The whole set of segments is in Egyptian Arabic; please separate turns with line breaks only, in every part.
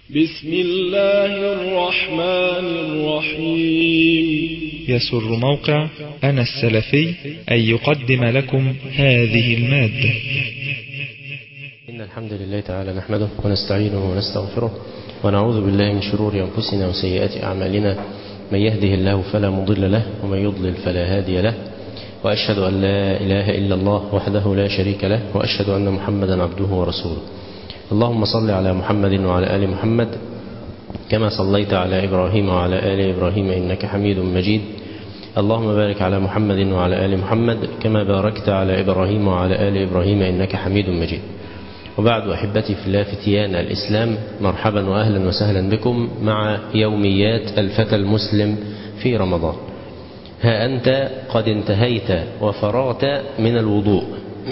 بسم الله الرحمن الرحيم
يسر موقع أنا السلفي أن يقدم لكم هذه المادة
إن الحمد لله تعالى نحمده ونستعينه ونستغفره ونعوذ بالله من شرور أنفسنا وسيئات أعمالنا من يهده الله فلا مضل له ومن يضلل فلا هادي له وأشهد أن لا إله إلا الله وحده لا شريك له وأشهد أن محمدا عبده ورسوله اللهم صل على محمد وعلى آل محمد كما صليت على إبراهيم وعلى آل إبراهيم إنك حميد مجيد اللهم بارك على محمد وعلى آل محمد كما باركت على إبراهيم وعلى آل إبراهيم إنك حميد مجيد وبعد أحبتي في الله فتيان الإسلام مرحبا وأهلا وسهلا بكم مع يوميات الفتى المسلم في رمضان ها أنت قد انتهيت وفرغت من الوضوء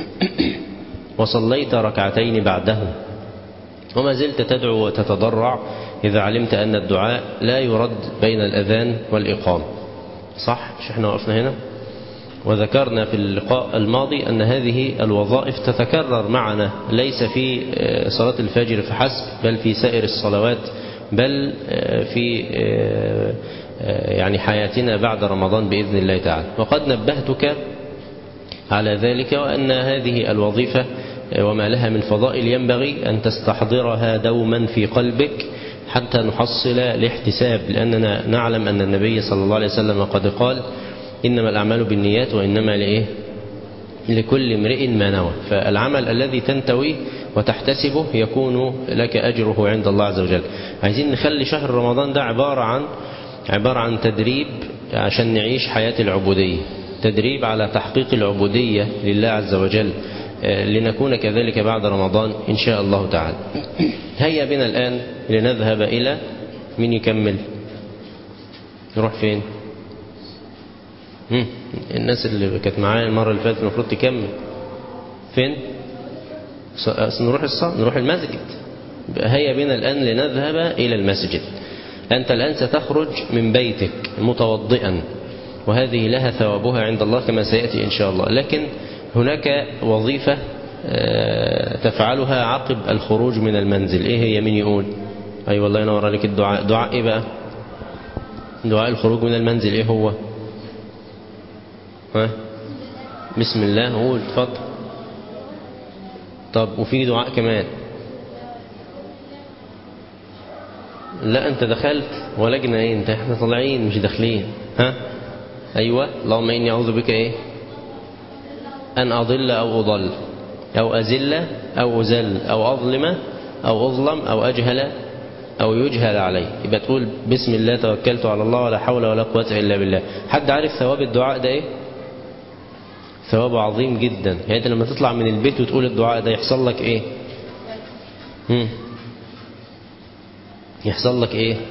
وصليت ركعتين بعده وما زلت تدعو وتتضرع إذا علمت أن الدعاء لا يرد بين الأذان والإقامة صح مش احنا وقفنا هنا وذكرنا في اللقاء الماضي أن هذه الوظائف تتكرر معنا ليس في صلاة الفجر فحسب بل في سائر الصلوات بل في يعني حياتنا بعد رمضان بإذن الله تعالى وقد نبهتك على ذلك وأن هذه الوظيفة وما لها من فضائل ينبغي أن تستحضرها دوما في قلبك حتى نحصل الاحتساب لأننا نعلم أن النبي صلى الله عليه وسلم قد قال إنما الأعمال بالنيات وإنما لإيه لكل امرئ ما نوى فالعمل الذي تنتويه وتحتسبه يكون لك أجره عند الله عز وجل عايزين نخلي شهر رمضان ده عبارة عن عبارة عن تدريب عشان نعيش حياة العبودية تدريب على تحقيق العبودية لله عز وجل لنكون كذلك بعد رمضان إن شاء الله تعالى هيا بنا الآن لنذهب إلى من يكمل نروح فين الناس اللي كانت معايا المرة اللي فاتت المفروض تكمل فين نروح الصلاة نروح المسجد هيا بنا الآن لنذهب إلى المسجد أنت الآن ستخرج من بيتك متوضئا وهذه لها ثوابها عند الله كما سيأتي إن شاء الله لكن هناك وظيفة تفعلها عقب الخروج من المنزل إيه هي من يقول أي أيوة والله ينور عليك الدعاء دعاء إيه بقى دعاء الخروج من المنزل إيه هو ها بسم الله قول اتفضل طب وفي دعاء كمان لا انت دخلت ولجنا ايه انت احنا طالعين مش داخلين ها ايوه اللهم اني اعوذ بك ايه ان اضل او اضل او ازل او ازل او اظلم او اظلم او اجهل او يجهل علي يبقى تقول بسم الله توكلت على الله ولا حول ولا قوه الا بالله حد عارف ثواب الدعاء ده ايه ثواب عظيم جدا يعني انت لما تطلع من البيت وتقول الدعاء ده يحصل لك ايه هم. يحصل لك ايه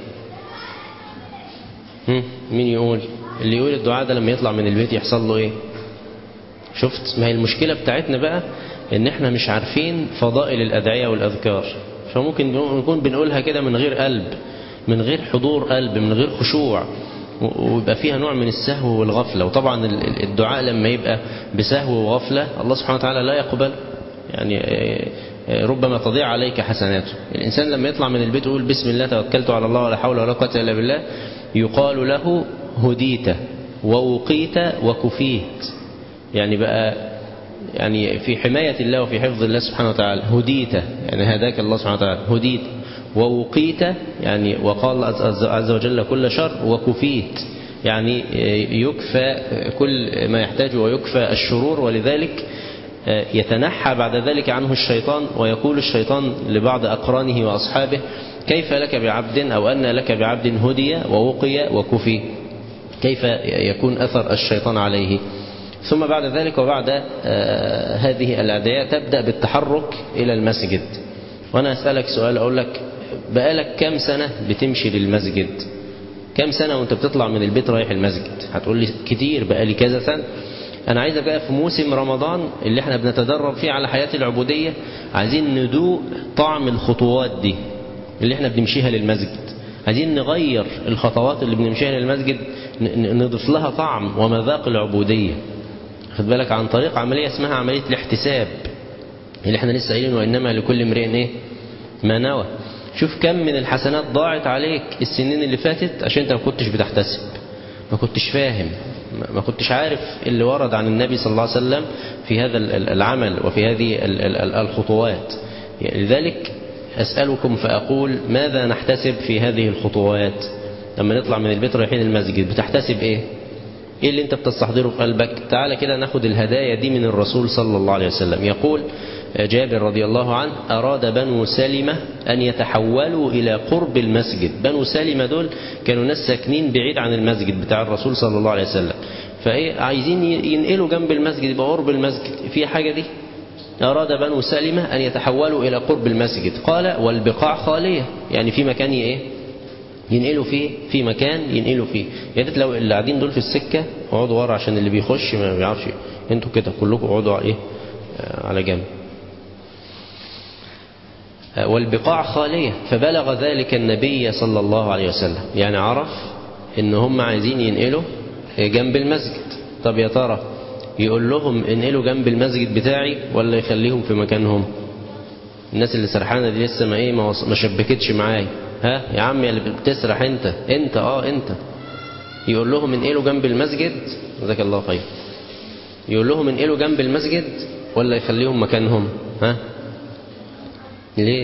هم. مين يقول اللي يقول الدعاء ده لما يطلع من البيت يحصل له ايه شفت ما هي المشكلة بتاعتنا بقى ان احنا مش عارفين فضائل الادعية والاذكار فممكن نكون بنقولها كده من غير قلب من غير حضور قلب من غير خشوع ويبقى فيها نوع من السهو والغفلة وطبعا الدعاء لما يبقى بسهو وغفلة الله سبحانه وتعالى لا يقبل يعني ربما تضيع عليك حسناته الإنسان لما يطلع من البيت يقول بسم الله توكلت على الله ولا حول ولا قوة إلا بالله يقال له هديت ووقيت وكفيت يعني بقى يعني في حماية الله وفي حفظ الله سبحانه وتعالى هديت يعني هداك الله سبحانه وتعالى هديت ووقيت يعني وقال عز وجل كل شر وكفيت يعني يكفى كل ما يحتاج ويكفى الشرور ولذلك يتنحى بعد ذلك عنه الشيطان ويقول الشيطان لبعض أقرانه وأصحابه كيف لك بعبد أو أن لك بعبد هدي ووقي وكفي كيف يكون أثر الشيطان عليه ثم بعد ذلك وبعد هذه الأدعية تبدأ بالتحرك إلى المسجد وأنا أسألك سؤال أقول لك بقالك كام سنة بتمشي للمسجد كام سنة وانت بتطلع من البيت رايح المسجد هتقول لي كتير بقالي كذا سنة أنا عايزك بقى في موسم رمضان اللي احنا بنتدرب فيه على حياة العبودية عايزين ندوق طعم الخطوات دي اللي احنا بنمشيها للمسجد عايزين نغير الخطوات اللي بنمشيها للمسجد نضيف لها طعم ومذاق العبودية خد بالك عن طريق عملية اسمها عملية الاحتساب اللي احنا لسه قايلين وإنما لكل امرئ ايه ما نوى شوف كم من الحسنات ضاعت عليك السنين اللي فاتت عشان انت ما كنتش بتحتسب ما كنتش فاهم ما كنتش عارف اللي ورد عن النبي صلى الله عليه وسلم في هذا العمل وفي هذه الخطوات لذلك أسألكم فأقول ماذا نحتسب في هذه الخطوات لما نطلع من البيت رايحين المسجد بتحتسب ايه ايه اللي انت بتستحضره في قلبك تعالى كده ناخد الهدايا دي من الرسول صلى الله عليه وسلم يقول جابر رضي الله عنه أراد بنو سلمة أن يتحولوا إلى قرب المسجد بنو سلمة دول كانوا ناس ساكنين بعيد عن المسجد بتاع الرسول صلى الله عليه وسلم فإيه عايزين ينقلوا جنب المسجد يبقى قرب المسجد في حاجة دي أراد بنو سلمة أن يتحولوا إلى قرب المسجد قال والبقاع خالية يعني في مكان إيه ينقلوا فيه في مكان ينقلوا فيه يا ريت لو اللي قاعدين دول في السكة اقعدوا ورا عشان اللي بيخش ما بيعرفش انتوا كده كلكم اقعدوا على ايه على جنب والبقاع خالية فبلغ ذلك النبي صلى الله عليه وسلم يعني عرف ان هم عايزين ينقلوا جنب المسجد طب يا ترى يقول لهم انقلوا جنب المسجد بتاعي ولا يخليهم في مكانهم الناس اللي سرحانة دي لسه ما ايه ما شبكتش معايا ها يا عم اللي بتسرح انت انت اه انت يقول لهم انقلوا جنب المسجد جزاك الله خير يقول لهم انقلوا جنب المسجد ولا يخليهم مكانهم ها ليه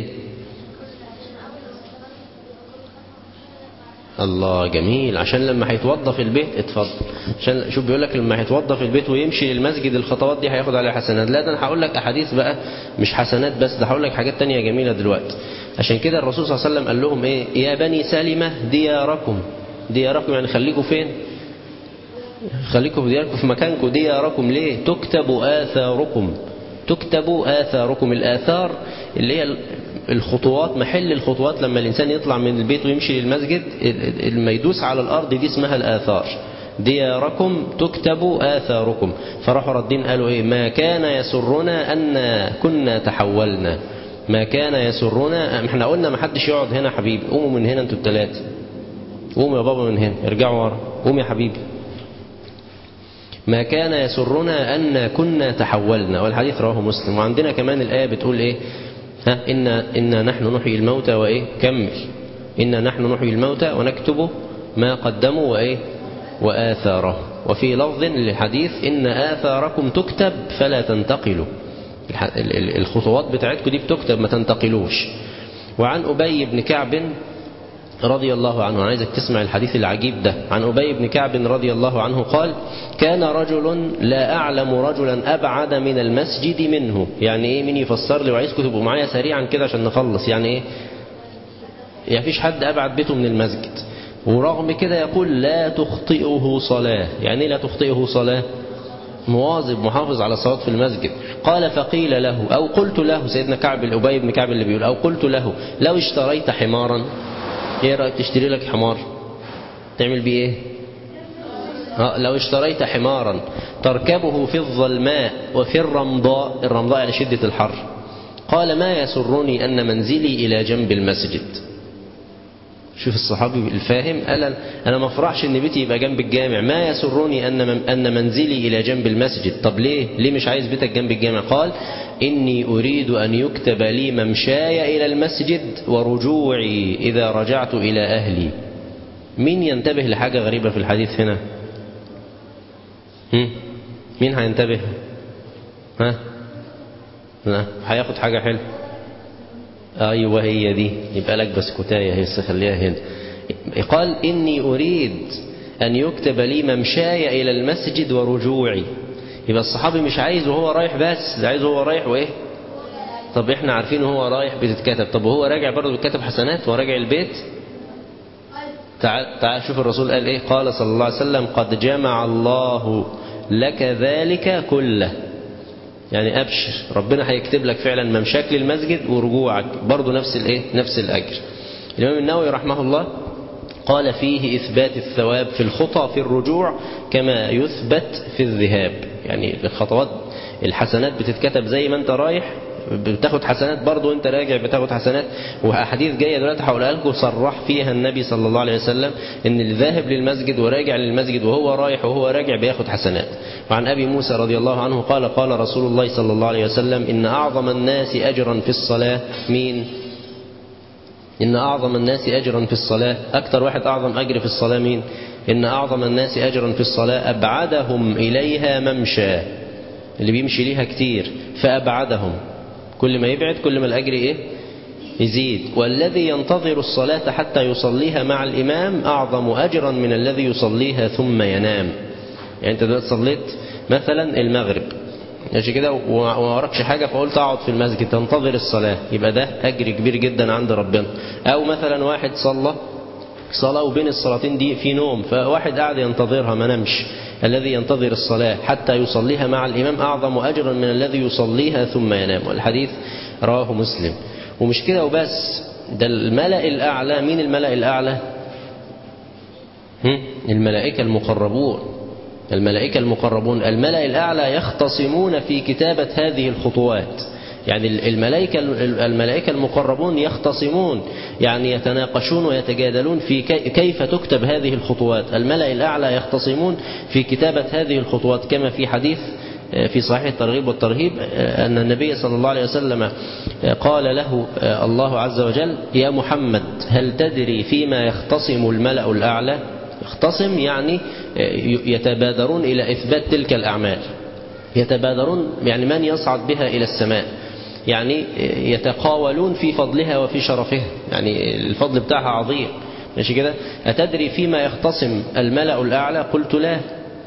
الله جميل عشان لما هيتوضى في البيت اتفضل عشان شوف بيقول لك لما هيتوضى في البيت ويمشي للمسجد الخطوات دي هياخد عليها حسنات لا ده انا هقول لك احاديث بقى مش حسنات بس ده هقول لك حاجات تانية جميلة دلوقتي عشان كده الرسول صلى الله عليه وسلم قال لهم ايه يا بني سلمة دياركم دياركم يعني خليكم فين خليكم في دياركم في مكانكم دياركم ليه تكتب آثاركم تكتب آثاركم الآثار اللي هي الخطوات محل الخطوات لما الإنسان يطلع من البيت ويمشي للمسجد لما يدوس على الأرض دي اسمها الآثار دياركم تكتب آثاركم فراحوا ردين قالوا إيه ما كان يسرنا أن كنا تحولنا ما كان يسرنا احنا قلنا ما حدش يقعد هنا حبيبي قوموا من هنا انتوا الثلاثه قوموا يا بابا من هنا ارجعوا ورا قوم يا حبيبي ما كان يسرنا أن كنا تحولنا والحديث رواه مسلم وعندنا كمان الآية بتقول إيه ها إن إنا نحن نحيي الموتى وإيه كمل إنا نحن نحيي الموتى ونكتب ما قدموا وإيه وآثاره وفي لفظ للحديث إن آثاركم تكتب فلا تنتقلوا الخطوات بتاعتكم دي بتكتب ما تنتقلوش وعن أبي بن كعب رضي الله عنه أنا عايزك تسمع الحديث العجيب ده عن أبي بن كعب رضي الله عنه قال كان رجل لا أعلم رجلا أبعد من المسجد منه يعني إيه مين يفسر لي وعايزكم تبقوا معايا سريعا كده عشان نخلص يعني إيه يعني فيش حد أبعد بيته من المسجد ورغم كده يقول لا تخطئه صلاة يعني إيه لا تخطئه صلاة مواظب محافظ على الصلاة في المسجد قال فقيل له أو قلت له سيدنا كعب الأبي بن كعب اللي بيقول أو قلت له لو اشتريت حمارا ايه رأيك تشتري لك حمار تعمل بيه ايه اه لو اشتريت حمارا تركبه في الظلماء وفي الرمضاء الرمضاء على شدة الحر قال ما يسرني أن منزلي إلى جنب المسجد شوف الصحابي الفاهم قال أنا ما افرحش إن بيتي يبقى جنب الجامع ما يسرني أن أن منزلي إلى جنب المسجد طب ليه ليه مش عايز بيتك جنب الجامع قال إني أريد أن يكتب لي ممشاي إلى المسجد ورجوعي إذا رجعت إلى أهلي مين ينتبه لحاجة غريبة في الحديث هنا هم؟ مين هينتبه ها لا هياخد حاجة حلوة أيوة هي دي يبقى لك بسكوتاية هي خليها هنا قال إني أريد أن يكتب لي ممشاي إلى المسجد ورجوعي يبقى الصحابي مش عايز وهو رايح بس ده عايز وهو رايح وإيه طب إحنا عارفين وهو رايح بتتكتب طب وهو راجع برضه بيتكتب حسنات وهو راجع البيت تعال, تعال شوف الرسول قال إيه قال صلى الله عليه وسلم قد جمع الله لك ذلك كله يعني أبشر ربنا هيكتب لك فعلا ممشاك للمسجد ورجوعك برضه نفس الايه نفس الأجر الإمام النووي رحمه الله قال فيه إثبات الثواب في الخطى في الرجوع كما يثبت في الذهاب يعني الخطوات الحسنات بتتكتب زي ما انت رايح بتاخد حسنات برضه وانت راجع بتاخد حسنات واحاديث جايه دلوقتي هقولها لكم صرح فيها النبي صلى الله عليه وسلم ان اللي ذاهب للمسجد وراجع للمسجد وهو رايح وهو راجع بياخد حسنات وعن ابي موسى رضي الله عنه قال قال رسول الله صلى الله عليه وسلم ان اعظم الناس اجرا في الصلاه مين إن أعظم الناس أجرا في الصلاة أكثر واحد أعظم أجر في الصلاة مين إن أعظم الناس أجرا في الصلاة أبعدهم إليها ممشى اللي بيمشي ليها كتير فأبعدهم كل ما يبعد كل ما الأجر إيه يزيد والذي ينتظر الصلاة حتى يصليها مع الإمام أعظم أجرا من الذي يصليها ثم ينام يعني أنت دلوقتي صليت مثلا المغرب ماشي كده وما وراكش حاجة فقلت أقعد في المسجد تنتظر الصلاة يبقى ده أجر كبير جدا عند ربنا أو مثلا واحد صلى صلاة وبين الصلاتين دي في نوم فواحد قاعد ينتظرها ما نمش الذي ينتظر الصلاة حتى يصليها مع الإمام أعظم أجرا من الذي يصليها ثم ينام والحديث رواه مسلم ومش كده وبس ده الملأ الأعلى مين الملأ الأعلى هم؟ الملائكة المقربون الملائكة المقربون الملأ الأعلى يختصمون في كتابة هذه الخطوات يعني الملائكة الملائكة المقربون يختصمون يعني يتناقشون ويتجادلون في كيف تكتب هذه الخطوات الملأ الأعلى يختصمون في كتابة هذه الخطوات كما في حديث في صحيح الترغيب والترهيب أن النبي صلى الله عليه وسلم قال له الله عز وجل يا محمد هل تدري فيما يختصم الملأ الأعلى يختصم يعني يتبادرون إلى إثبات تلك الأعمال يتبادرون يعني من يصعد بها إلى السماء يعني يتقاولون في فضلها وفي شرفها يعني الفضل بتاعها عظيم ماشي كده أتدري فيما يختصم الملأ الأعلى قلت لا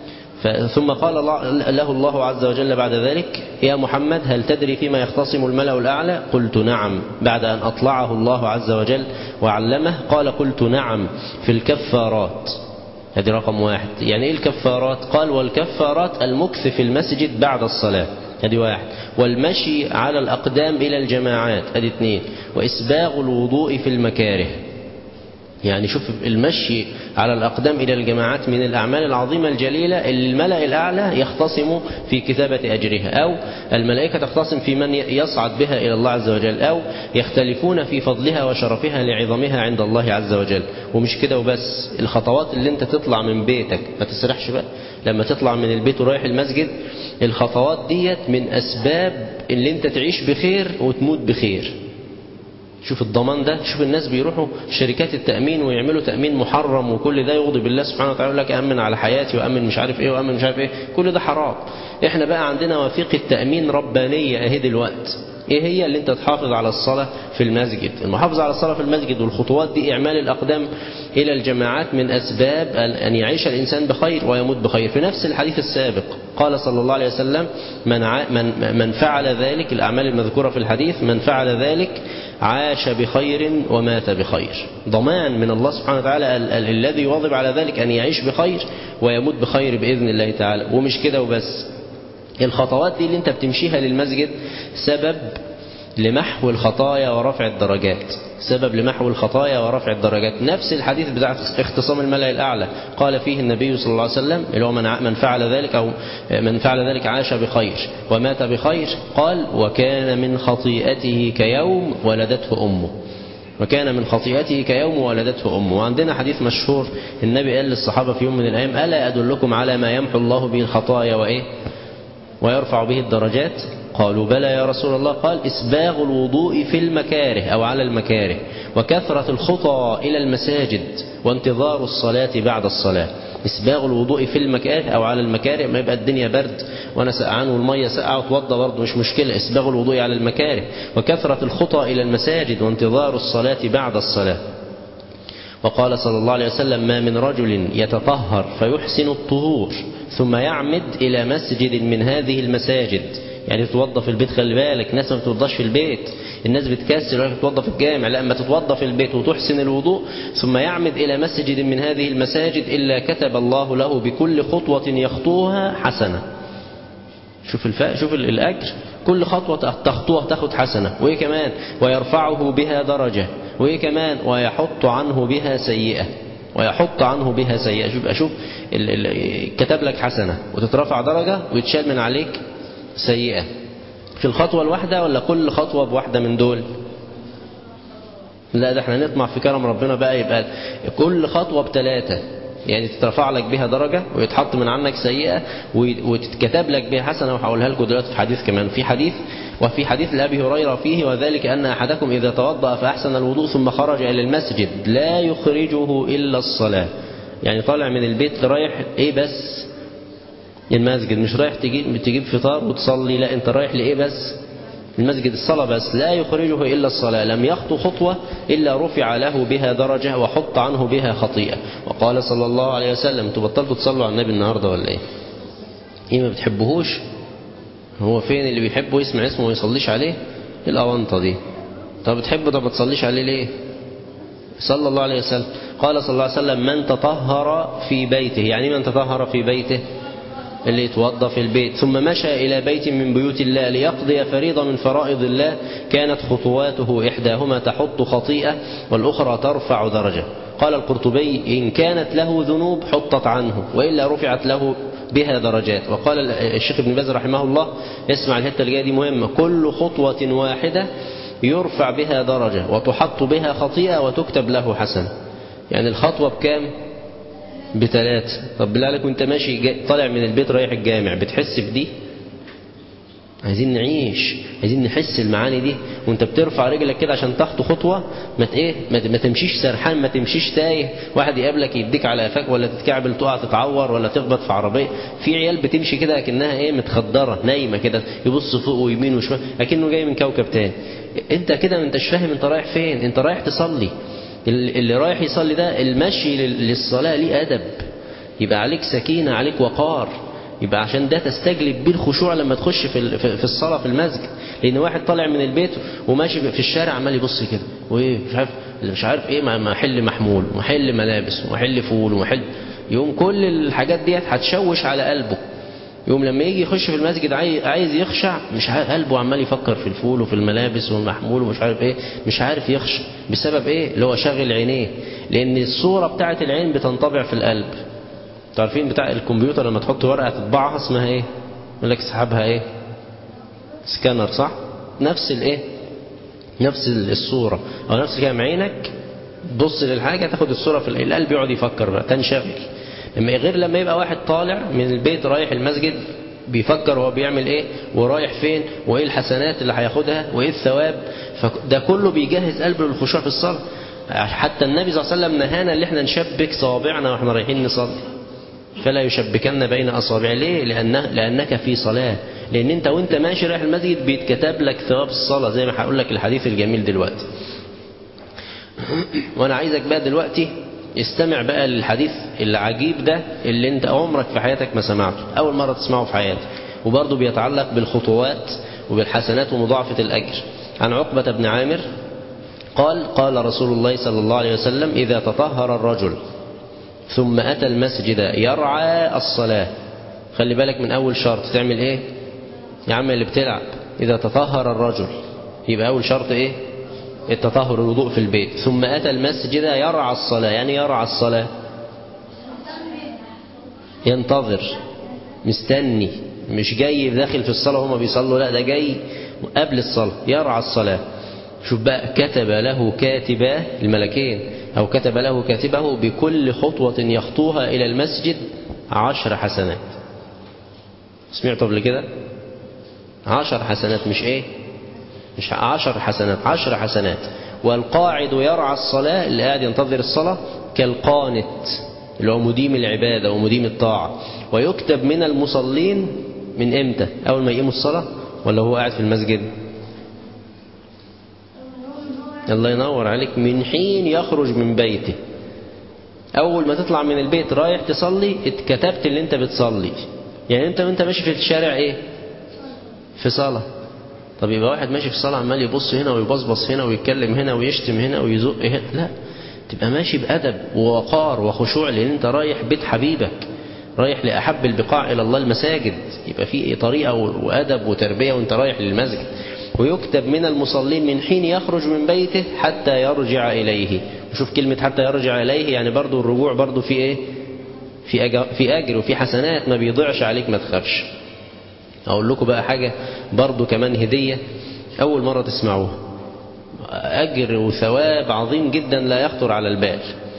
ثم قال له الله عز وجل بعد ذلك يا محمد هل تدري فيما يختصم الملأ الأعلى قلت نعم بعد أن أطلعه الله عز وجل وعلمه قال قلت نعم في الكفارات هذه رقم واحد يعني إيه الكفارات قال والكفارات المكث في المسجد بعد الصلاة هذه واحد والمشي على الأقدام إلى الجماعات هذه اثنين وإسباغ الوضوء في المكاره يعني شوف المشي على الأقدام إلى الجماعات من الأعمال العظيمة الجليلة اللي الملأ الأعلى يختصم في كتابة أجرها أو الملائكة تختصم في من يصعد بها إلى الله عز وجل أو يختلفون في فضلها وشرفها لعظمها عند الله عز وجل ومش كده وبس الخطوات اللي انت تطلع من بيتك ما تسرحش بقى لما تطلع من البيت ورايح المسجد الخطوات ديت من أسباب اللي انت تعيش بخير وتموت بخير شوف الضمان ده شوف الناس بيروحوا شركات التأمين ويعملوا تأمين محرم وكل ده يغضب الله سبحانه وتعالى يقول لك أمن على حياتي وأمن مش عارف إيه وأمن مش عارف إيه كل ده حرام إحنا بقى عندنا وثيقة تأمين ربانية أهي دلوقتي إيه هي اللي أنت تحافظ على الصلاة في المسجد المحافظة على الصلاة في المسجد والخطوات دي إعمال الأقدام إلى الجماعات من أسباب أن يعيش الإنسان بخير ويموت بخير في نفس الحديث السابق قال صلى الله عليه وسلم من, من, من فعل ذلك الأعمال المذكورة في الحديث من فعل ذلك عاش بخير ومات بخير ضمان من الله سبحانه وتعالى ال ال الذي يواظب على ذلك أن يعيش بخير ويموت بخير بإذن الله تعالى ومش كده وبس الخطوات دي اللي انت بتمشيها للمسجد سبب لمحو الخطايا ورفع الدرجات سبب لمحو الخطايا ورفع الدرجات نفس الحديث بتاع اختصام الملأ الأعلى قال فيه النبي صلى الله عليه وسلم اللي هو من من فعل ذلك أو من فعل ذلك عاش بخير ومات بخير قال وكان من خطيئته كيوم ولدته أمه وكان من خطيئته كيوم ولدته أمه وعندنا حديث مشهور النبي قال للصحابة في يوم من الأيام ألا أدلكم على ما يمحو الله به الخطايا وإيه ويرفع به الدرجات قالوا بلى يا رسول الله قال إسباغ الوضوء في المكاره أو على المكاره وكثرة الخطى إلى المساجد وانتظار الصلاة بعد الصلاة إسباغ الوضوء في المكاره أو على المكاره ما يبقى الدنيا برد وأنا سقعان والمية سقعة وتوضى برضه مش مشكلة إسباغ الوضوء على المكاره وكثرة الخطى إلى المساجد وانتظار الصلاة بعد الصلاة وقال صلى الله عليه وسلم ما من رجل يتطهر فيحسن الطهور ثم يعمد إلى مسجد من هذه المساجد يعني تتوضى في البيت خلي بالك الناس ما بتتوضاش في البيت الناس بتكسر ولا تتوضى في الجامع لا اما تتوضى في البيت وتحسن الوضوء ثم يعمد إلى مسجد من هذه المساجد إلا كتب الله له بكل خطوة يخطوها حسنة شوف الفاء شوف الأجر كل خطوة تخطوها تاخد حسنة وإيه كمان ويرفعه بها درجة وإيه كمان ويحط عنه بها سيئة ويحط عنه بها سيئة شوف أشوف كتب لك حسنة وتترفع درجة ويتشال من عليك سيئة في الخطوة الواحدة ولا كل خطوة بواحدة من دول لا ده احنا نطمع في كرم ربنا بقى يبقى كل خطوة بثلاثة يعني تترفع لك بها درجة ويتحط من عنك سيئة وتتكتب لك بها حسنة وهقولها لكم دلوقتي في حديث كمان في حديث وفي حديث لأبي هريرة فيه وذلك أن أحدكم إذا توضأ فأحسن الوضوء ثم خرج إلى المسجد لا يخرجه إلا الصلاة يعني طالع من البيت رايح إيه بس المسجد مش رايح تجيب, تجيب فطار وتصلي لا أنت رايح لإيه بس المسجد الصلاة بس لا يخرجه إلا الصلاة لم يخطو خطوة إلا رفع له بها درجة وحط عنه بها خطيئة وقال صلى الله عليه وسلم تبطلتوا تصلوا على النبي النهاردة ولا إيه إيه ما بتحبهوش هو فين اللي بيحبه يسمع اسمه وما يصليش عليه إيه الأونطة دي طب بتحبه طب ما تصليش عليه ليه صلى الله عليه وسلم قال صلى الله عليه وسلم من تطهر في بيته يعني من تطهر في بيته اللي يتوضى في البيت ثم مشى إلى بيت من بيوت الله ليقضي فريضة من فرائض الله كانت خطواته إحداهما تحط خطيئة والأخرى ترفع درجة قال القرطبي إن كانت له ذنوب حطت عنه وإلا رفعت له بها درجات وقال الشيخ ابن باز رحمه الله اسمع الحتة اللي جايه دي مهمة كل خطوة واحدة يرفع بها درجة وتحط بها خطيئة وتكتب له حسن يعني الخطوة بكام بثلاثة طب بالله عليك وانت ماشي طالع من البيت رايح الجامع بتحس بدي عايزين نعيش عايزين نحس المعاني دي وانت بترفع رجلك كده عشان تخطو خطوة ما ايه ما تمشيش سرحان ما تمشيش تايه واحد يقابلك يديك على قفاك ولا تتكعبل تقع تتعور ولا تخبط في عربية في عيال بتمشي كده اكنها ايه متخدرة نايمة كده يبص فوق ويمين وشمال اكنه جاي من كوكب تاني انت كده ما انتش فاهم انت رايح فين انت رايح تصلي اللي رايح يصلي ده المشي للصلاة ليه أدب يبقى عليك سكينة عليك وقار يبقى عشان ده تستجلب بيه الخشوع لما تخش في في الصلاة في المسجد لأن واحد طالع من البيت وماشي في الشارع عمال يبص كده وإيه مش عارف مش عارف إيه محل محمول ومحل ملابس ومحل فول ومحل يوم كل الحاجات ديت هتشوش على قلبه يوم لما يجي يخش في المسجد عايز يخشع مش عارف قلبه عمال يفكر في الفول وفي الملابس والمحمول ومش عارف ايه مش عارف يخشع بسبب ايه اللي هو شاغل عينيه لان الصورة بتاعة العين بتنطبع في القلب تعرفين بتاع الكمبيوتر لما تحط ورقة تطبعها اسمها ايه يقول لك اسحبها ايه سكانر صح نفس الايه نفس الصورة او نفس كلام عينك تبص للحاجة تاخد الصورة في القلب يقعد يفكر بقى تنشغل لما غير لما يبقى واحد طالع من البيت رايح المسجد بيفكر هو بيعمل ايه ورايح فين وايه الحسنات اللي هياخدها وايه الثواب فده كله بيجهز قلبه للخشوع في الصلاة حتى النبي صلى الله عليه وسلم نهانا اللي احنا نشبك صوابعنا واحنا رايحين نصلي فلا يشبكن بين اصابع ليه لأنه لانك في صلاة لان انت وانت ماشي رايح المسجد بيتكتب لك ثواب الصلاة زي ما هقول لك الحديث الجميل دلوقتي وانا عايزك بقى دلوقتي استمع بقى للحديث العجيب ده اللي انت عمرك في حياتك ما سمعته اول مرة تسمعه في حياتك وبرضه بيتعلق بالخطوات وبالحسنات ومضاعفة الأجر عن عقبة بن عامر قال قال رسول الله صلى الله عليه وسلم إذا تطهر الرجل ثم أتى المسجد يرعى الصلاة خلي بالك من أول شرط تعمل إيه يا عم اللي بتلعب إذا تطهر الرجل يبقى أول شرط إيه التطهر الوضوء في البيت ثم أتى المسجد يرعى الصلاة يعني يرعى الصلاة ينتظر مستني مش جاي داخل في الصلاة هما بيصلوا لا ده جاي قبل الصلاة يرعى الصلاة شوف بقى كتب له كاتباه الملكين أو كتب له كاتبه بكل خطوة يخطوها إلى المسجد عشر حسنات سمعتوا قبل كده عشر حسنات مش ايه مش عشر حسنات عشر حسنات والقاعد يرعى الصلاة اللي قاعد ينتظر الصلاة كالقانت اللي هو مديم العبادة ومديم الطاعة ويكتب من المصلين من امتى اول ما يقيموا الصلاة ولا هو قاعد في المسجد الله ينور عليك من حين يخرج من بيته اول ما تطلع من البيت رايح تصلي اتكتبت اللي انت بتصلي يعني انت وانت ماشي في الشارع ايه في صلاة طب يبقى واحد ماشي في الصلاة عمال يبص هنا ويبصبص هنا ويتكلم هنا ويشتم هنا ويزق هنا لا تبقى ماشي بأدب ووقار وخشوع لأن أنت رايح بيت حبيبك رايح لأحب البقاع إلى الله المساجد يبقى في طريقة وأدب وتربية وأنت رايح للمسجد ويكتب من المصلين من حين يخرج من بيته حتى يرجع إليه وشوف كلمة حتى يرجع إليه يعني برضو الرجوع برضو في إيه في أجر, في أجر وفي حسنات ما بيضيعش عليك ما تخافش أقول لكم بقى حاجة برضو كمان هدية أول مرة تسمعوها أجر وثواب عظيم جدا لا يخطر على البال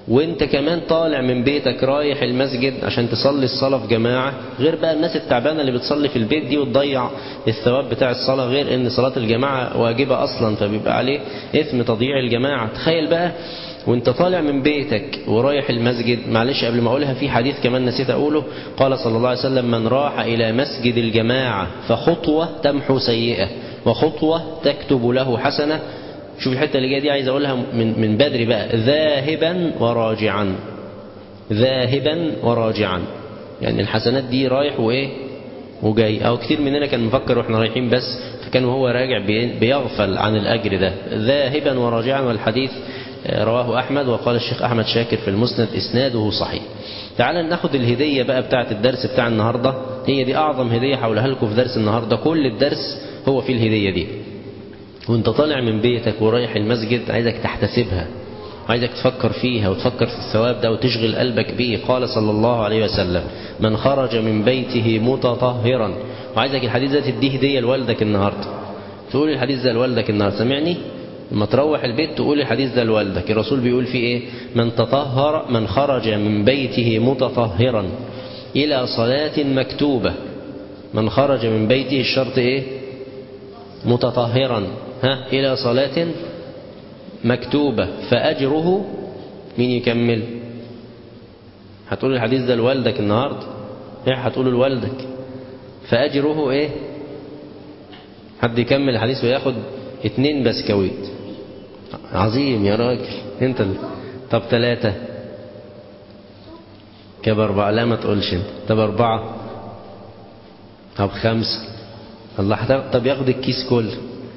وانت كمان طالع من بيتك رايح المسجد عشان تصلي الصلاة في جماعة غير بقى الناس التعبانة اللي بتصلي في البيت دي وتضيع الثواب بتاع الصلاة غير ان صلاة الجماعة واجبة اصلا فبيبقى عليه اثم تضييع الجماعة تخيل بقى وانت طالع من بيتك ورايح المسجد معلش قبل ما اقولها في حديث كمان نسيت اقوله قال صلى الله عليه وسلم من راح الى مسجد الجماعة فخطوة تمحو سيئة وخطوة تكتب له حسنة شوف الحتة اللي جاية دي عايز اقولها من من بدري بقى ذاهبا وراجعا ذاهبا وراجعا يعني الحسنات دي رايح وايه وجاي او كتير مننا كان مفكر واحنا رايحين بس فكان وهو راجع بيغفل عن الاجر ده ذاهبا وراجعا والحديث رواه أحمد وقال الشيخ أحمد شاكر في المسند إسناده صحيح تعال ناخد الهدية بقى بتاعة الدرس بتاع النهاردة هي دي أعظم هدية حولها لكم في درس النهاردة كل الدرس هو في الهدية دي وانت طالع من بيتك ورايح المسجد عايزك تحتسبها عايزك تفكر فيها وتفكر في الثواب ده وتشغل قلبك بيه قال صلى الله عليه وسلم من خرج من بيته متطهرا وعايزك الحديث ده تديه هدية لوالدك النهاردة تقول الحديث ده لوالدك النهاردة سمعني لما تروح البيت تقول الحديث ده لوالدك الرسول بيقول فيه ايه من تطهر من خرج من بيته متطهرا إلى صلاة مكتوبة من خرج من بيته الشرط ايه متطهرا ها إلى صلاة مكتوبة فأجره مين يكمل هتقول الحديث ده لوالدك النهاردة ايه هتقوله لوالدك فأجره ايه حد يكمل الحديث وياخد اتنين بسكويت عظيم يا راجل انت اللي. طب ثلاثة كب أربعة لا ما تقولش انت طب أربعة طب خمسة الله طب ياخد الكيس كله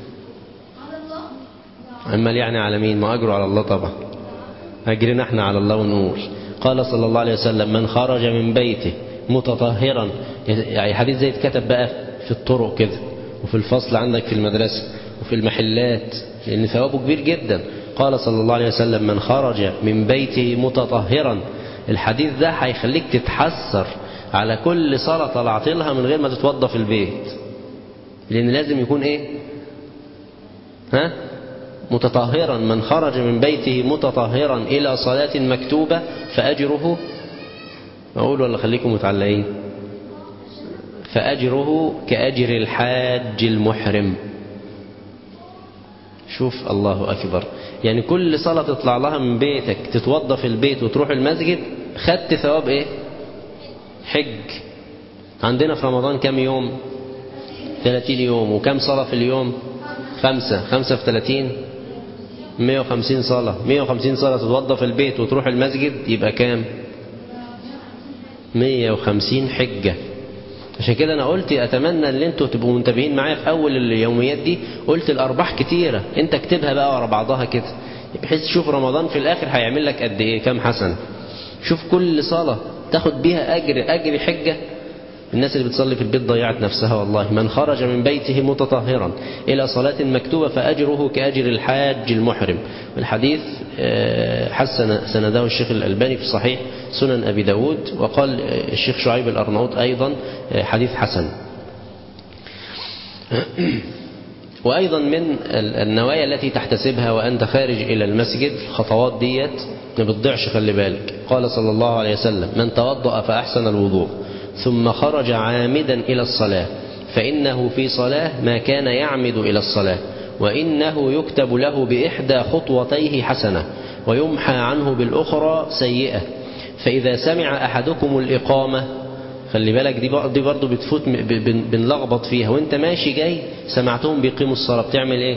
أمال يعني على مين ما أجره على الله طبعا أجرنا احنا على الله ونقول قال صلى الله عليه وسلم من خرج من بيته متطهرا يعني حديث زي اتكتب بقى في الطرق كده وفي الفصل عندك في المدرسة وفي المحلات لأن ثوابه كبير جدا قال صلى الله عليه وسلم من خرج من بيته متطهرا الحديث ده هيخليك تتحسر على كل صلاة طلعت لها من غير ما تتوضى في البيت لأن لازم يكون إيه ها متطهرا من خرج من بيته متطهرا إلى صلاة مكتوبة فأجره أقول ولا خليكم متعلقين فأجره كأجر الحاج المحرم شوف الله أكبر يعني كل صلاة تطلع لها من بيتك تتوضى في البيت وتروح المسجد خدت ثواب ايه حج عندنا في رمضان كم يوم 30 يوم وكم صلاة في اليوم خمسة خمسة في 30 150 صلاة 150 صلاة تتوضى في البيت وتروح المسجد يبقى كام 150 حجة عشان كده انا قلت اتمنى ان انتوا تبقوا منتبهين معايا في اول اليوميات دي قلت الارباح كتيره انت اكتبها بقى ورا بعضها كده بحيث تشوف رمضان في الاخر هيعمل لك قد ايه كام حسنه شوف كل صلاه تاخد بيها اجر اجر حجه الناس اللي بتصلي في البيت ضيعت نفسها والله من خرج من بيته متطهرا إلى صلاة مكتوبة فأجره كأجر الحاج المحرم الحديث حسن سنده الشيخ الألباني في صحيح سنن أبي داود وقال الشيخ شعيب الأرناؤوط أيضا حديث حسن وأيضا من النوايا التي تحتسبها وأنت خارج إلى المسجد الخطوات ديت ما بتضيعش خلي بالك قال صلى الله عليه وسلم من توضأ فأحسن الوضوء ثم خرج عامدا إلى الصلاة فإنه في صلاة ما كان يعمد إلى الصلاة وإنه يكتب له بإحدى خطوتيه حسنة ويمحى عنه بالأخرى سيئة فإذا سمع أحدكم الإقامة خلي بالك دي دي برضه بتفوت بنلخبط فيها وانت ماشي جاي سمعتهم بيقيموا الصلاة بتعمل ايه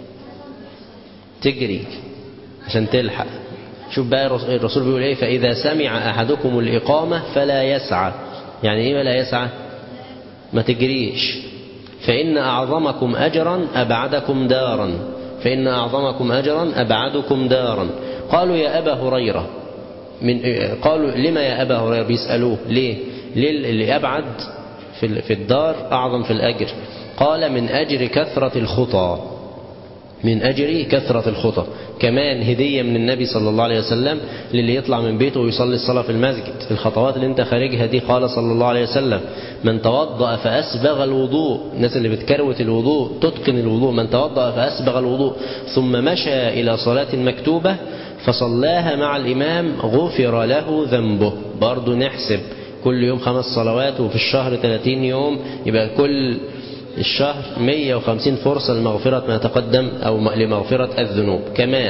تجري عشان تلحق شوف بقى الرسول بيقول ايه فإذا سمع أحدكم الإقامة فلا يسعى يعني ايه ولا يسعى ما تجريش فإن أعظمكم أجرا أبعدكم دارا فإن أعظمكم أجرا أبعدكم دارا قالوا يا أبا هريرة من قالوا لما يا أبا هريرة بيسألوه ليه ليه اللي أبعد في في الدار أعظم في الأجر قال من أجر كثرة الخطى من أجر كثرة الخطى كمان هدية من النبي صلى الله عليه وسلم للي يطلع من بيته ويصلي الصلاة في المسجد الخطوات اللي انت خارجها دي قال صلى الله عليه وسلم من توضأ فأسبغ الوضوء الناس اللي بتكروت الوضوء تتقن الوضوء من توضأ فأسبغ الوضوء ثم مشى إلى صلاة مكتوبة فصلاها مع الإمام غفر له ذنبه برضو نحسب كل يوم خمس صلوات وفي الشهر 30 يوم يبقى كل الشهر 150 فرصة لمغفرة ما تقدم أو لمغفرة الذنوب كمان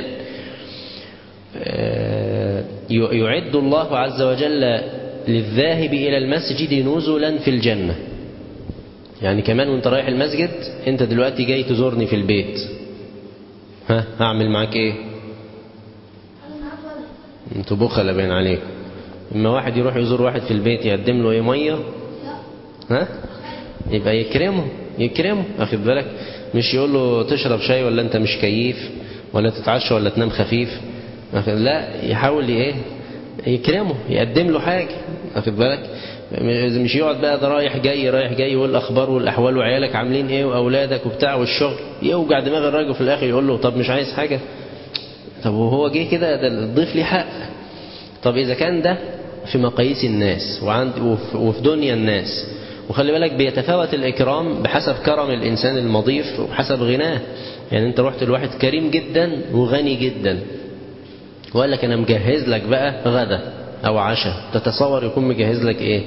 يعد الله عز وجل للذاهب إلى المسجد نزلا في الجنة يعني كمان وانت رايح المسجد انت دلوقتي جاي تزورني في البيت ها هعمل معاك ايه انتوا بخلة باين عليكم اما واحد يروح يزور واحد في البيت يقدم له ايه ميه ها يبقى يكرمه يكرمه واخد بالك مش يقول له تشرب شاي ولا انت مش كيف ولا تتعشى ولا تنام خفيف لا يحاول ايه يكرمه يقدم له حاجه واخد بالك مش يقعد بقى ده رايح جاي رايح جاي يقول الاخبار والاحوال وعيالك عاملين ايه واولادك وبتاع والشغل يوجع دماغ الراجل في الاخر يقول له طب مش عايز حاجه طب وهو جه كده ده الضيف ليه حق طب اذا كان ده في مقاييس الناس وعند وفي دنيا الناس وخلي بالك بيتفاوت الإكرام بحسب كرم الإنسان المضيف وبحسب غناه يعني أنت رحت لواحد كريم جدا وغني جدا وقال لك أنا مجهز لك بقى غدا أو عشاء تتصور يكون مجهز لك إيه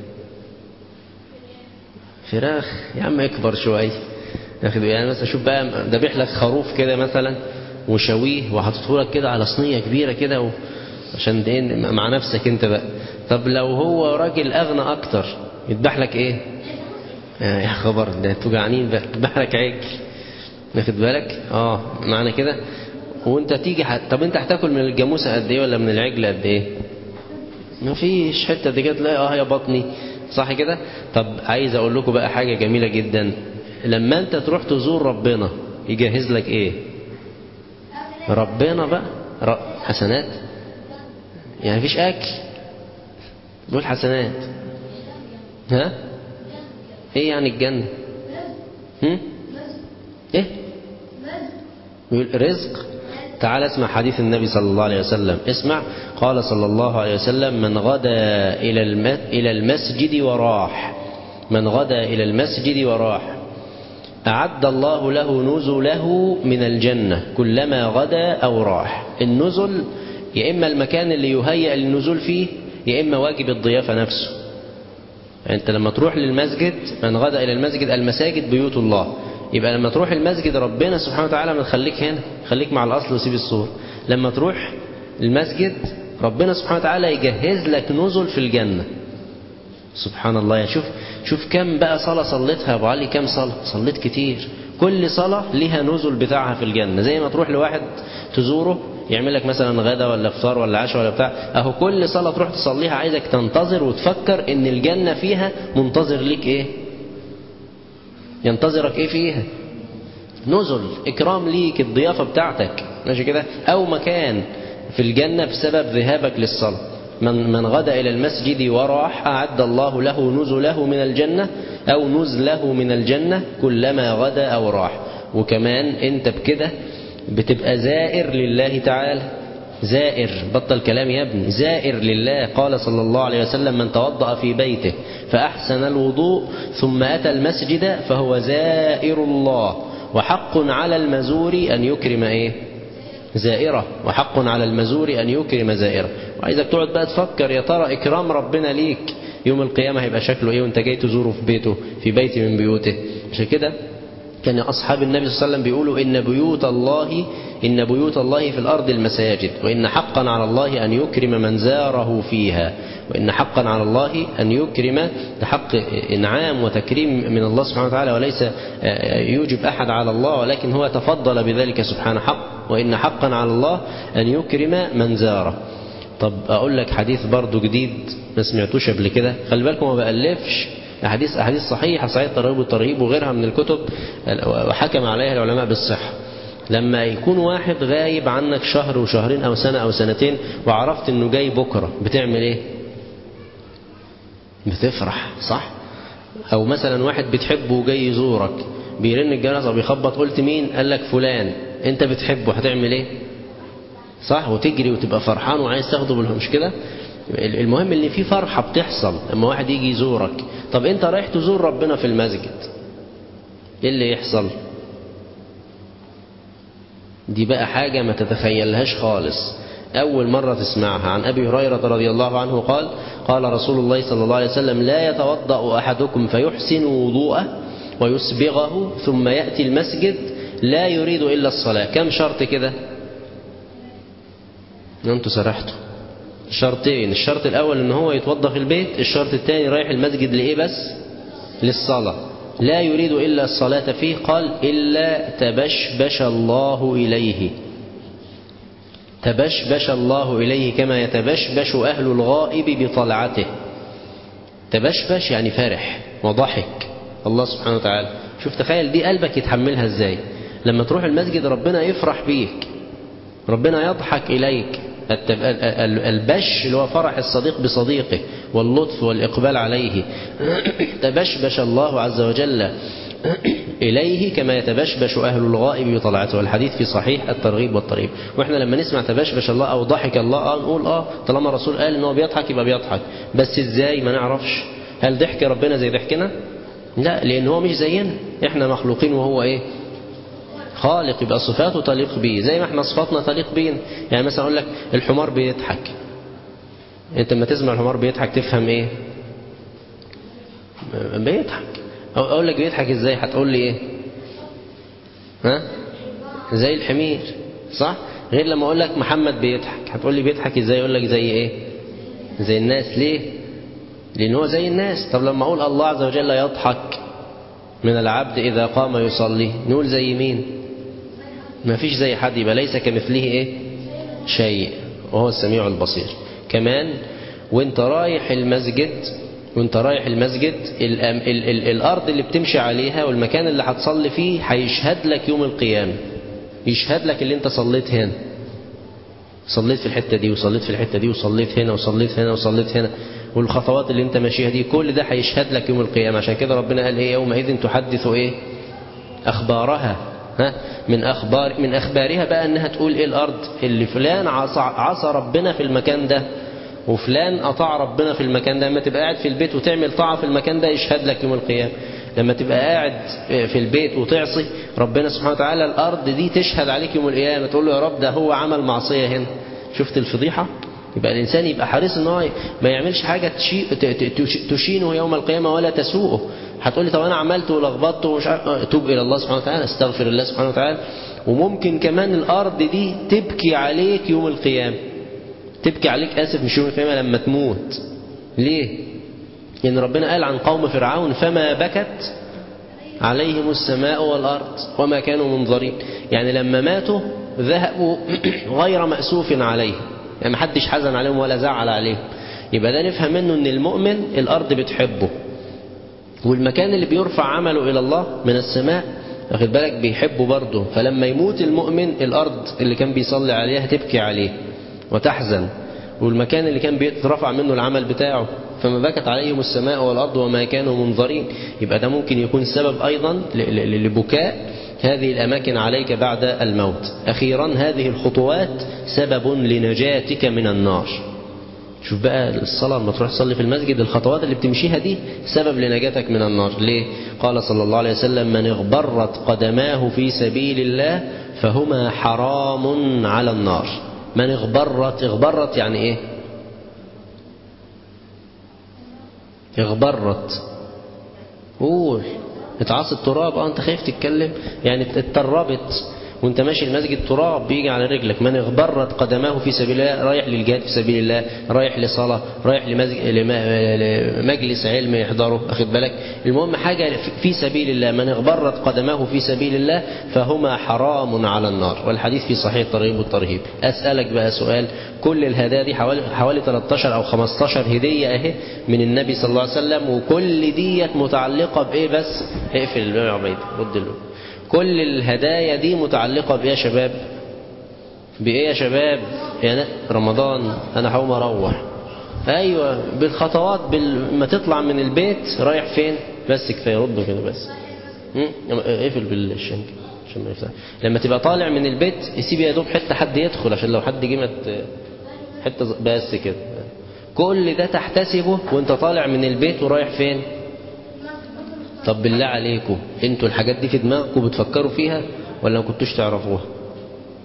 فراخ يا عم اكبر شوية يعني مثلا شوف بقى ذبح لك خروف كده مثلا وشويه وحاططه لك كده على صينية كبيرة كده و... عشان ايه مع نفسك انت بقى طب لو هو راجل اغنى اكتر يذبح لك ايه يا خبر ده انتوا جعانين بقى يذبح لك عجل واخد بالك اه معنى كده وانت تيجي حت... طب انت هتاكل من الجاموسه قد ايه ولا من العجل قد ايه ما فيش حته دي كده تلاقي اه يا بطني صح كده طب عايز اقول لكم بقى حاجه جميله جدا لما انت تروح تزور ربنا يجهز لك ايه ربنا بقى ر... حسنات يعني مفيش اكل دول حسنات ها ايه يعني الجنة هم؟ ايه يقول رزق تعال اسمع حديث النبي صلى الله عليه وسلم اسمع قال صلى الله عليه وسلم من غدا إلى إلى المسجد وراح من غدا إلى المسجد وراح أعد الله له نزله من الجنة كلما غدا أو راح النزل يا إما المكان اللي يهيأ للنزول فيه يا إما واجب الضيافة نفسه يعني أنت لما تروح للمسجد من غدا إلى المسجد المساجد بيوت الله يبقى لما تروح المسجد ربنا سبحانه وتعالى ما تخليك هنا خليك مع الأصل وسيب الصور لما تروح المسجد ربنا سبحانه وتعالى يجهز لك نزل في الجنة سبحان الله يعني شوف شوف كم بقى صلاة صليتها يا أبو علي كم صلاة صليت كتير كل صلاة لها نزل بتاعها في الجنة زي ما تروح لواحد تزوره يعمل لك مثلا غدا ولا فطار ولا عشاء ولا بتاع اهو كل صلاة تروح تصليها عايزك تنتظر وتفكر ان الجنة فيها منتظر ليك ايه ينتظرك ايه فيها نزل اكرام ليك الضيافة بتاعتك ماشي كده او مكان في الجنة بسبب ذهابك للصلاة من, من غدا إلى المسجد وراح أعد الله له نزله من الجنة أو نزله من الجنة كلما غدا أو راح وكمان أنت بكده بتبقى زائر لله تعالى زائر بطل كلام يا ابني زائر لله قال صلى الله عليه وسلم من توضأ في بيته فأحسن الوضوء ثم أتى المسجد فهو زائر الله وحق على المزور أن يكرم إيه زائرة وحق على المزور أن يكرم زائرة وعايزك تقعد بقى تفكر يا ترى إكرام ربنا ليك يوم القيامة هيبقى شكله إيه وانت جاي تزوره في بيته في بيت من بيوته عشان كده كان أصحاب النبي صلى الله عليه وسلم بيقولوا إن بيوت الله إن بيوت الله في الأرض المساجد وإن حقا على الله أن يكرم من زاره فيها وإن حقا على الله أن يكرم ده حق إنعام وتكريم من الله سبحانه وتعالى وليس يوجب أحد على الله ولكن هو تفضل بذلك سبحانه حق وإن حقا على الله أن يكرم من زاره طب أقول لك حديث برضو جديد ما سمعتوش قبل كده خلي بالكم ما بألفش أحاديث أحاديث صحيحة صحيح الترغيب والترهيب وغيرها من الكتب وحكم عليها العلماء بالصحة لما يكون واحد غايب عنك شهر وشهرين أو سنة أو سنتين وعرفت إنه جاي بكرة بتعمل إيه بتفرح صح أو مثلا واحد بتحبه وجاي يزورك بيرن الجرس أو بيخبط قلت مين قال لك فلان أنت بتحبه هتعمل إيه صح وتجري وتبقى فرحان وعايز تاخده مش كده المهم ان في فرحة بتحصل لما واحد يجي يزورك طب انت رايح تزور ربنا في المسجد ايه اللي يحصل دي بقى حاجة ما تتخيلهاش خالص أول مرة تسمعها عن أبي هريرة رضي الله عنه قال قال رسول الله صلى الله عليه وسلم لا يتوضأ أحدكم فيحسن وضوءه ويسبغه ثم يأتي المسجد لا يريد إلا الصلاة كم شرط كده أنتوا سرحتوا شرطين الشرط الأول إن هو يتوضأ في البيت الشرط الثاني رايح المسجد لإيه بس للصلاة لا يريد إلا الصلاة فيه قال إلا تبشبش الله إليه تبشبش الله إليه كما يتبشبش أهل الغائب بطلعته تبشبش يعني فرح وضحك الله سبحانه وتعالى شوف تخيل دي قلبك يتحملها ازاي لما تروح المسجد ربنا يفرح بيك ربنا يضحك إليك البش اللي هو فرح الصديق بصديقه واللطف والإقبال عليه تبشبش الله عز وجل إليه كما يتبشبش أهل الغائب بطلعته والحديث في صحيح الترغيب والترهيب وإحنا لما نسمع تبشبش الله أو ضحك الله آه نقول آه طالما الرسول قال إن هو بيضحك يبقى بيضحك بس إزاي ما نعرفش هل ضحك ربنا زي ضحكنا لا لأن هو مش زينا إحنا مخلوقين وهو إيه خالق يبقى صفاته تليق به زي ما احنا صفاتنا تليق بينا يعني مثلا اقول لك الحمار بيضحك انت لما تسمع الحمار بيضحك تفهم ايه بيضحك او اقول لك بيضحك ازاي هتقول لي ايه ها زي الحمير صح غير لما اقول لك محمد بيضحك هتقول لي بيضحك ازاي اقول لك زي ايه زي الناس ليه لان هو زي الناس طب لما اقول الله عز وجل يضحك من العبد اذا قام يصلي نقول زي مين ما فيش زي حد يبقى ليس كمثله ايه شيء وهو السميع البصير كمان وانت رايح المسجد وانت رايح المسجد ال ال ال الارض اللي بتمشي عليها والمكان اللي هتصلي فيه هيشهد لك يوم القيامة يشهد لك اللي انت صليت هنا صليت في الحتة دي وصليت في الحتة دي وصليت هنا وصليت هنا وصليت هنا والخطوات اللي انت ماشيها دي كل ده هيشهد لك يوم القيامة عشان كده ربنا قال ايه يومئذ تحدث ايه اخبارها ها من أخبار من أخبارها بقى أنها تقول إيه الأرض اللي فلان عصى, عصى ربنا في المكان ده وفلان أطاع ربنا في المكان ده لما تبقى قاعد في البيت وتعمل طاعة في المكان ده يشهد لك يوم القيامة لما تبقى قاعد في البيت وتعصي ربنا سبحانه وتعالى الأرض دي تشهد عليك يوم القيامة تقول له يا رب ده هو عمل معصية هنا شفت الفضيحة يبقى الإنسان يبقى حريص ان هو ما يعملش حاجة تشينه يوم القيامة ولا تسوءه هتقول لي طب أنا عملت ولخبطت ومش عارف توب إلى الله سبحانه وتعالى استغفر الله سبحانه وتعالى وممكن كمان الأرض دي تبكي عليك يوم القيامة تبكي عليك آسف مش يوم القيامة لما تموت ليه؟ لأن ربنا قال عن قوم فرعون فما بكت عليهم السماء والأرض وما كانوا منظرين يعني لما ماتوا ذهبوا غير مأسوف عليهم يعني ما حدش حزن عليهم ولا زعل عليهم يبقى ده نفهم منه ان المؤمن الارض بتحبه والمكان اللي بيرفع عمله الى الله من السماء واخد بالك بيحبه برضه فلما يموت المؤمن الارض اللي كان بيصلي عليها تبكي عليه وتحزن والمكان اللي كان بيترفع منه العمل بتاعه فما بكت عليهم السماء والارض وما كانوا منظرين يبقى ده ممكن يكون سبب ايضا لبكاء هذه الأماكن عليك بعد الموت أخيرا هذه الخطوات سبب لنجاتك من النار شوف بقى الصلاة لما تروح تصلي في المسجد الخطوات اللي بتمشيها دي سبب لنجاتك من النار ليه؟ قال صلى الله عليه وسلم من اغبرت قدماه في سبيل الله فهما حرام على النار من اغبرت اغبرت يعني ايه اغبرت قول اتعاص التراب اه انت خايف تتكلم يعني اتربت وانت ماشي المسجد تراب بيجي على رجلك من اغبرت قدماه في سبيل الله رايح للجهاد في سبيل الله رايح لصلاة رايح لمجلس علم يحضره اخد بالك المهم حاجة في سبيل الله من اغبرت قدماه في سبيل الله فهما حرام على النار والحديث في صحيح الترغيب والترهيب اسألك بقى سؤال كل الهدايا دي حوالي حوالي 13 او 15 هدية اهي من النبي صلى الله عليه وسلم وكل ديت متعلقة بايه بس اقفل الباب يا عبيد رد له كل الهدايا دي متعلقة بإيه يا شباب بإيه يا شباب يعني رمضان أنا هقوم أروح أيوة بالخطوات بال... ما تطلع من البيت رايح فين بس كفاية رد كده بس اقفل بالشنك عشان ما يفتح لما تبقى طالع من البيت يسيب يا دوب حتة حد يدخل عشان لو حد جه حتة بس كده كل ده تحتسبه وانت طالع من البيت ورايح فين طب بالله عليكم انتوا الحاجات دي في دماغكم بتفكروا فيها ولا ما كنتوش تعرفوها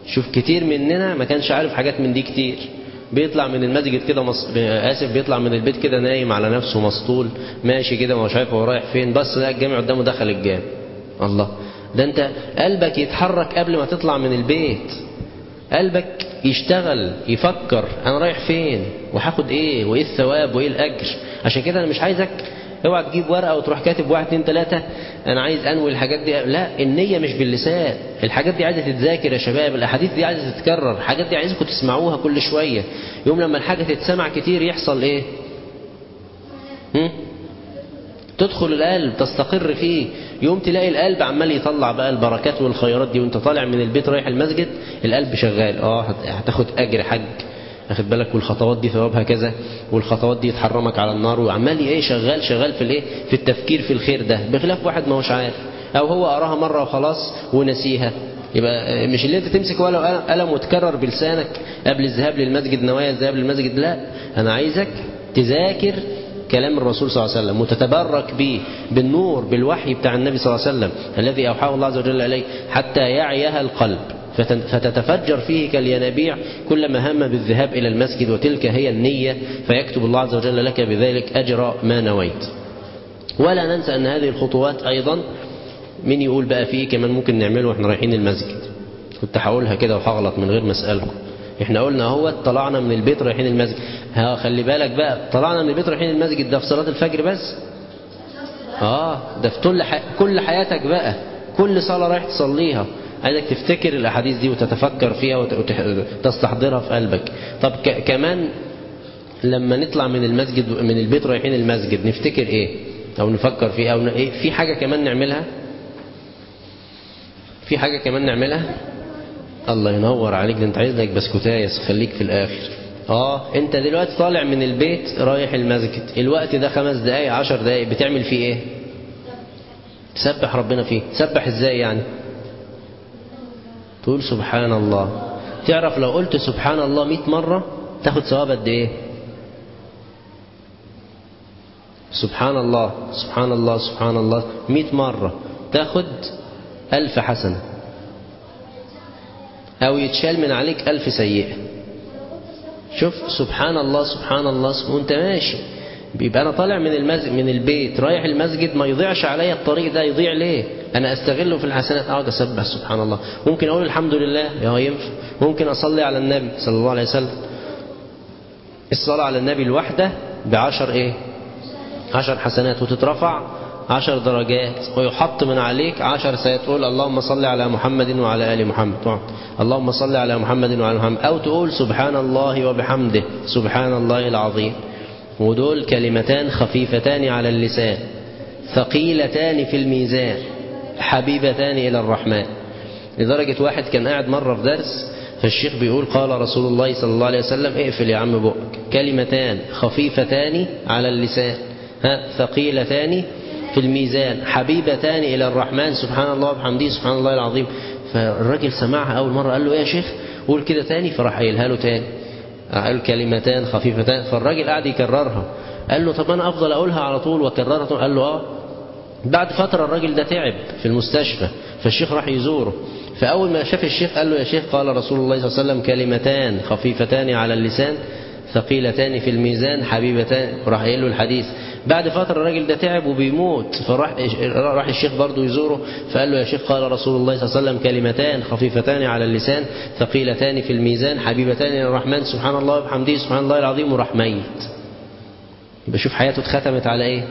شوف كتير مننا ما كانش عارف حاجات من دي كتير بيطلع من المسجد كده مص... اسف بيطلع من البيت كده نايم على نفسه مسطول ماشي كده ما هو شايف هو رايح فين بس لقى الجامع قدامه دخل الجامع الله ده انت قلبك يتحرك قبل ما تطلع من البيت قلبك يشتغل يفكر انا رايح فين وهاخد ايه وايه الثواب وايه الاجر عشان كده انا مش عايزك اوعى تجيب ورقه وتروح كاتب واحد اتنين تلاته انا عايز انوي الحاجات دي لا النيه مش باللسان الحاجات دي عايزه تتذاكر يا شباب الاحاديث دي عايزه تتكرر الحاجات دي عايزكم تسمعوها كل شويه يوم لما الحاجه تتسمع كتير يحصل ايه هم؟ تدخل القلب تستقر فيه يوم تلاقي القلب عمال يطلع بقى البركات والخيرات دي وانت طالع من البيت رايح المسجد القلب شغال اه هتاخد اجر حج واخد بالك والخطوات دي ثوابها كذا والخطوات دي تحرمك على النار وعمال ايه شغال شغال في الايه في التفكير في الخير ده بخلاف واحد ما هوش عارف او هو قراها مره وخلاص ونسيها يبقى مش اللي انت تمسك ولا قلم وتكرر بلسانك قبل الذهاب للمسجد نوايا الذهاب للمسجد لا انا عايزك تذاكر كلام الرسول صلى الله عليه وسلم وتتبرك به بالنور بالوحي بتاع النبي صلى الله عليه وسلم الذي أوحاه الله عز وجل إليه حتى يعيها القلب فتتفجر فيه كالينابيع كلما هم بالذهاب إلى المسجد وتلك هي النية فيكتب الله عز وجل لك بذلك أجر ما نويت ولا ننسى أن هذه الخطوات أيضا من يقول بقى فيه كمان ممكن نعمله واحنا رايحين المسجد كنت هقولها كده وهغلط من غير ما اسالكم احنا قلنا اهو طلعنا من البيت رايحين المسجد ها خلي بالك بقى طلعنا من البيت رايحين المسجد ده في صلاة الفجر بس اه ده في كل حي... كل حياتك بقى كل صلاة رايح تصليها عايزك تفتكر الاحاديث دي وتتفكر فيها وتستحضرها في قلبك طب ك... كمان لما نطلع من المسجد من البيت رايحين المسجد نفتكر ايه او نفكر فيه او ن... إيه؟ في حاجة كمان نعملها في حاجة كمان نعملها الله ينور عليك ده انت عايز لك بسكوتايس خليك في الاخر اه انت دلوقتي طالع من البيت رايح المسجد الوقت ده خمس دقايق عشر دقايق بتعمل فيه ايه تسبح ربنا فيه تسبح ازاي يعني تقول سبحان الله تعرف لو قلت سبحان الله مئة مرة تاخد ثواب قد ايه سبحان الله سبحان الله سبحان الله مئة مرة تاخد ألف حسنة أو يتشال من عليك ألف سيئة شوف سبحان الله سبحان الله سبحان وانت ماشي بيبقى أنا طالع من المسجد من البيت رايح المسجد ما يضيعش عليا الطريق ده يضيع ليه أنا أستغله في الحسنات أقعد أسبح سبحان الله ممكن أقول الحمد لله يا ينفع ممكن أصلي على النبي صلى الله عليه وسلم الصلاة على النبي الواحدة بعشر إيه عشر حسنات وتترفع عشر درجات ويحط من عليك عشر سيتقول اللهم صل على محمد وعلى آل محمد اللهم صل على محمد وعلى محمد أو تقول سبحان الله وبحمده سبحان الله العظيم ودول كلمتان خفيفتان على اللسان ثقيلتان في الميزان حبيبتان إلى الرحمن لدرجة واحد كان قاعد مرة في درس فالشيخ بيقول قال رسول الله صلى الله عليه وسلم اقفل يا عم بقك كلمتان خفيفتان على اللسان ها ثقيلتان في الميزان حبيبتان إلى الرحمن سبحان الله وبحمده سبحان الله العظيم فالراجل سمعها أول مرة قال له ايه يا شيخ قول كده تاني فراح قايلها له تاني قال كلمتان خفيفتان فالراجل قاعد يكررها قال له طب أنا أفضل أقولها على طول وأكررها طول قال له آه بعد فترة الراجل ده تعب في المستشفى فالشيخ راح يزوره فأول ما شاف الشيخ قال له يا شيخ قال رسول الله صلى الله عليه وسلم كلمتان خفيفتان على اللسان ثقيلتان في الميزان حبيبتان راح قايل له الحديث بعد فترة الراجل ده تعب وبيموت فراح راح الشيخ برضه يزوره فقال له يا شيخ قال رسول الله صلى الله عليه وسلم كلمتان خفيفتان على اللسان ثقيلتان في الميزان حبيبتان إلى الرحمن سبحان الله وبحمده سبحان الله العظيم وراح ميت بشوف حياته اتختمت على ايه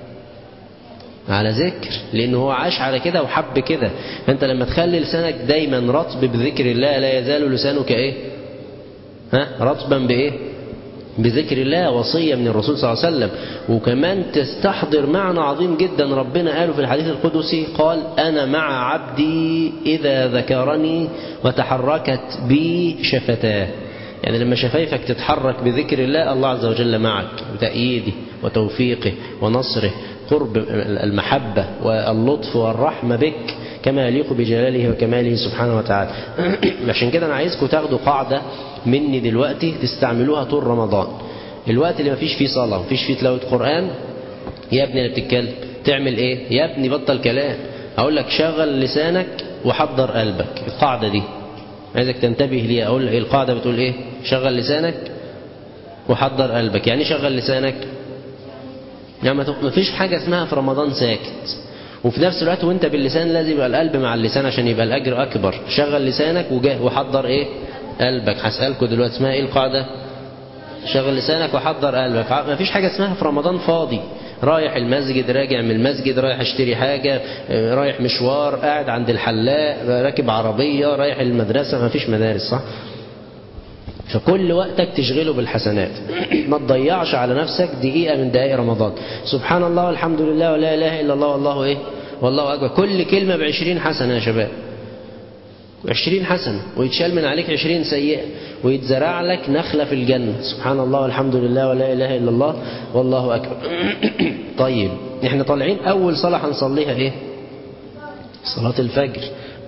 على ذكر لأنه هو عاش على كده وحب كده فأنت لما تخلي لسانك دايما رطب بذكر الله لا يزال لسانك إيه ها رطبا بإيه بذكر الله وصية من الرسول صلى الله عليه وسلم وكمان تستحضر معنى عظيم جدا ربنا قاله في الحديث القدسي قال أنا مع عبدي إذا ذكرني وتحركت بي شفتاه يعني لما شفايفك تتحرك بذكر الله الله عز وجل معك بتأييده وتوفيقه ونصره قرب المحبة واللطف والرحمة بك كما يليق بجلاله وكماله سبحانه وتعالى عشان كده أنا عايزكم تاخدوا قاعدة مني دلوقتي تستعملوها طول رمضان الوقت اللي ما فيش فيه صلاة ما فيش فيه تلاوة قرآن يا ابني اللي بتتكلم تعمل ايه يا ابني بطل كلام اقول لك شغل لسانك وحضر قلبك القاعدة دي عايزك تنتبه ليها أقول القاعدة بتقول إيه شغل لسانك وحضر قلبك يعني شغل لسانك يعني ما فيش حاجة اسمها في رمضان ساكت وفي نفس الوقت وانت باللسان لازم يبقى القلب مع اللسان عشان يبقى الأجر أكبر شغل لسانك وحضر إيه قلبك هسألكم دلوقتي اسمها إيه القاعدة شغل لسانك وحضر قلبك ما فيش حاجة اسمها في رمضان فاضي رايح المسجد راجع من المسجد رايح اشتري حاجة رايح مشوار قاعد عند الحلاق راكب عربية رايح المدرسة ما فيش مدارس صح فكل وقتك تشغله بالحسنات ما تضيعش على نفسك دقيقة من دقائق رمضان سبحان الله والحمد لله ولا إله إلا الله والله إيه والله أكبر كل كلمة بعشرين حسنة يا شباب عشرين حسنة ويتشال من عليك عشرين سيئة ويتزرع لك نخلة في الجنة سبحان الله والحمد لله ولا إله إلا الله والله أكبر طيب احنا طالعين أول صلاة هنصليها إيه صلاة الفجر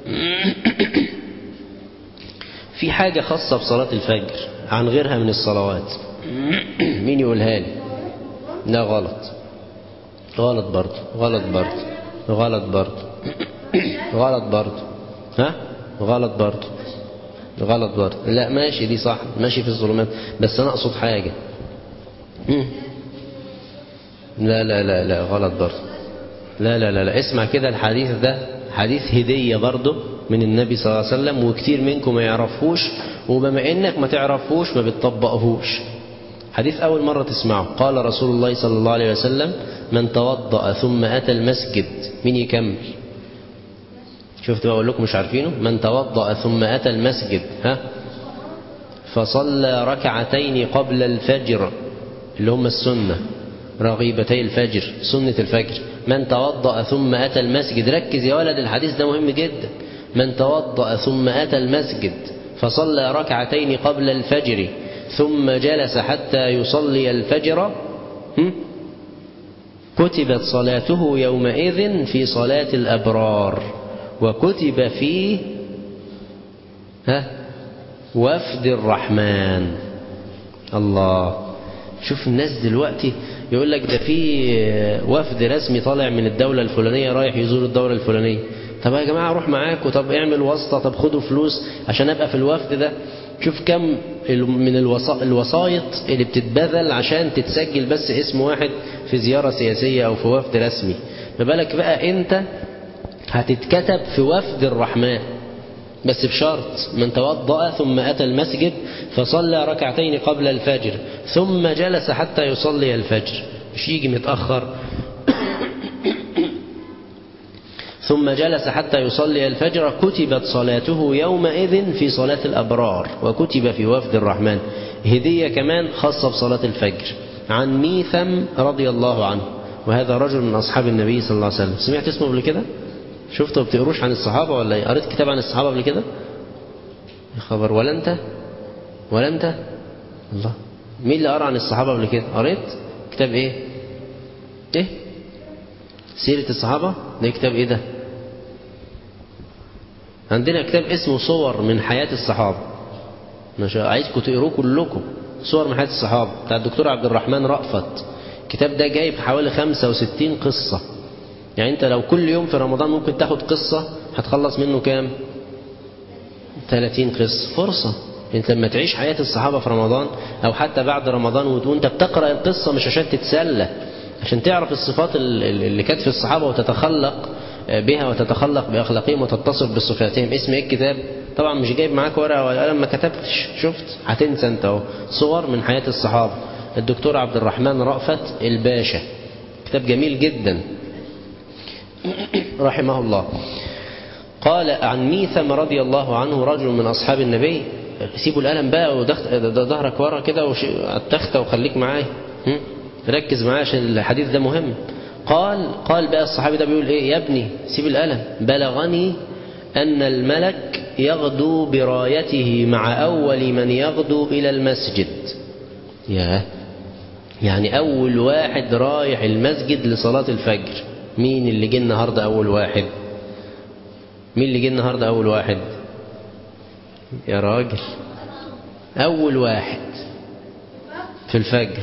في حاجة خاصة بصلاة الفجر عن غيرها من الصلوات مين يقولها لي لا غلط غلط برضه غلط برضه غلط برضه غلط برضه ها غلط برضه غلط برضه لا ماشي دي صح ماشي في الظلمات بس انا اقصد حاجة لا لا لا لا غلط برضه لا لا لا لا اسمع كده الحديث ده حديث هدية برضه من النبي صلى الله عليه وسلم وكتير منكم ما يعرفوش وبما انك ما تعرفوش ما بتطبقهوش حديث أول مرة تسمعه قال رسول الله صلى الله عليه وسلم من توضأ ثم أتى المسجد مين يكمل شفت بقول لكم مش عارفينه من توضأ ثم أتى المسجد ها فصلى ركعتين قبل الفجر اللي هم السنة رغيبتي الفجر سنة الفجر من توضأ ثم أتى المسجد ركز يا ولد الحديث ده مهم جدا من توضأ ثم أتى المسجد فصلى ركعتين قبل الفجر ثم جلس حتى يصلي الفجر كتبت صلاته يومئذ في صلاة الأبرار وكتب فيه ها وفد الرحمن الله شوف الناس دلوقتي يقول لك ده في وفد رسمي طالع من الدولة الفلانية رايح يزور الدولة الفلانية طب يا جماعة اروح معاكم طب اعمل واسطة طب خدوا فلوس عشان ابقى في الوفد ده شوف كم من الوسائط اللي بتتبذل عشان تتسجل بس اسم واحد في زيارة سياسية او في وفد رسمي ما بالك بقى انت هتتكتب في وفد الرحمن بس بشرط من توضأ ثم أتى المسجد فصلى ركعتين قبل الفجر ثم جلس حتى يصلي الفجر مش يجي متأخر ثم جلس حتى يصلي الفجر كتبت صلاته يومئذ في صلاة الأبرار وكتب في وفد الرحمن هدية كمان خاصة بصلاة الفجر عن ميثم رضي الله عنه وهذا رجل من أصحاب النبي صلى الله عليه وسلم سمعت اسمه قبل كده شفته بتقروش عن الصحابة ولا ايه قريت كتاب عن الصحابة قبل كده يا خبر ولا انت ولا انت الله مين اللي قرأ عن الصحابة قبل كده قريت كتاب ايه ايه سيرة الصحابة ده كتاب ايه ده عندنا كتاب اسمه صور من حياة الصحابة مش عايزكم تقروه كلكم صور من حياة الصحابة بتاع الدكتور عبد الرحمن رأفت الكتاب ده جايب حوالي 65 قصة يعني انت لو كل يوم في رمضان ممكن تاخد قصة هتخلص منه كام 30 قصة فرصة انت لما تعيش حياة الصحابة في رمضان او حتى بعد رمضان وانت بتقرأ القصة مش عشان تتسلى عشان تعرف الصفات اللي كانت في الصحابة وتتخلق بها وتتخلق بأخلاقهم وتتصف بصفاتهم اسم ايه الكتاب طبعا مش جايب معاك ورقة ولا قلم ما كتبتش شفت هتنسى انت اهو صور من حياة الصحابة الدكتور عبد الرحمن رأفت الباشا كتاب جميل جدا رحمه الله قال عن ميثم رضي الله عنه رجل من أصحاب النبي سيبوا القلم بقى وظهرك ورا كده على التختة وخليك معايا ركز معايا عشان الحديث ده مهم قال قال بقى الصحابي ده بيقول ايه يا ابني سيب القلم بلغني أن الملك يغدو برايته مع أول من يغدو إلى المسجد يا يعني أول واحد رايح المسجد لصلاة الفجر مين اللي جه النهاردة أول واحد مين اللي جه النهاردة أول واحد يا راجل أول واحد في الفجر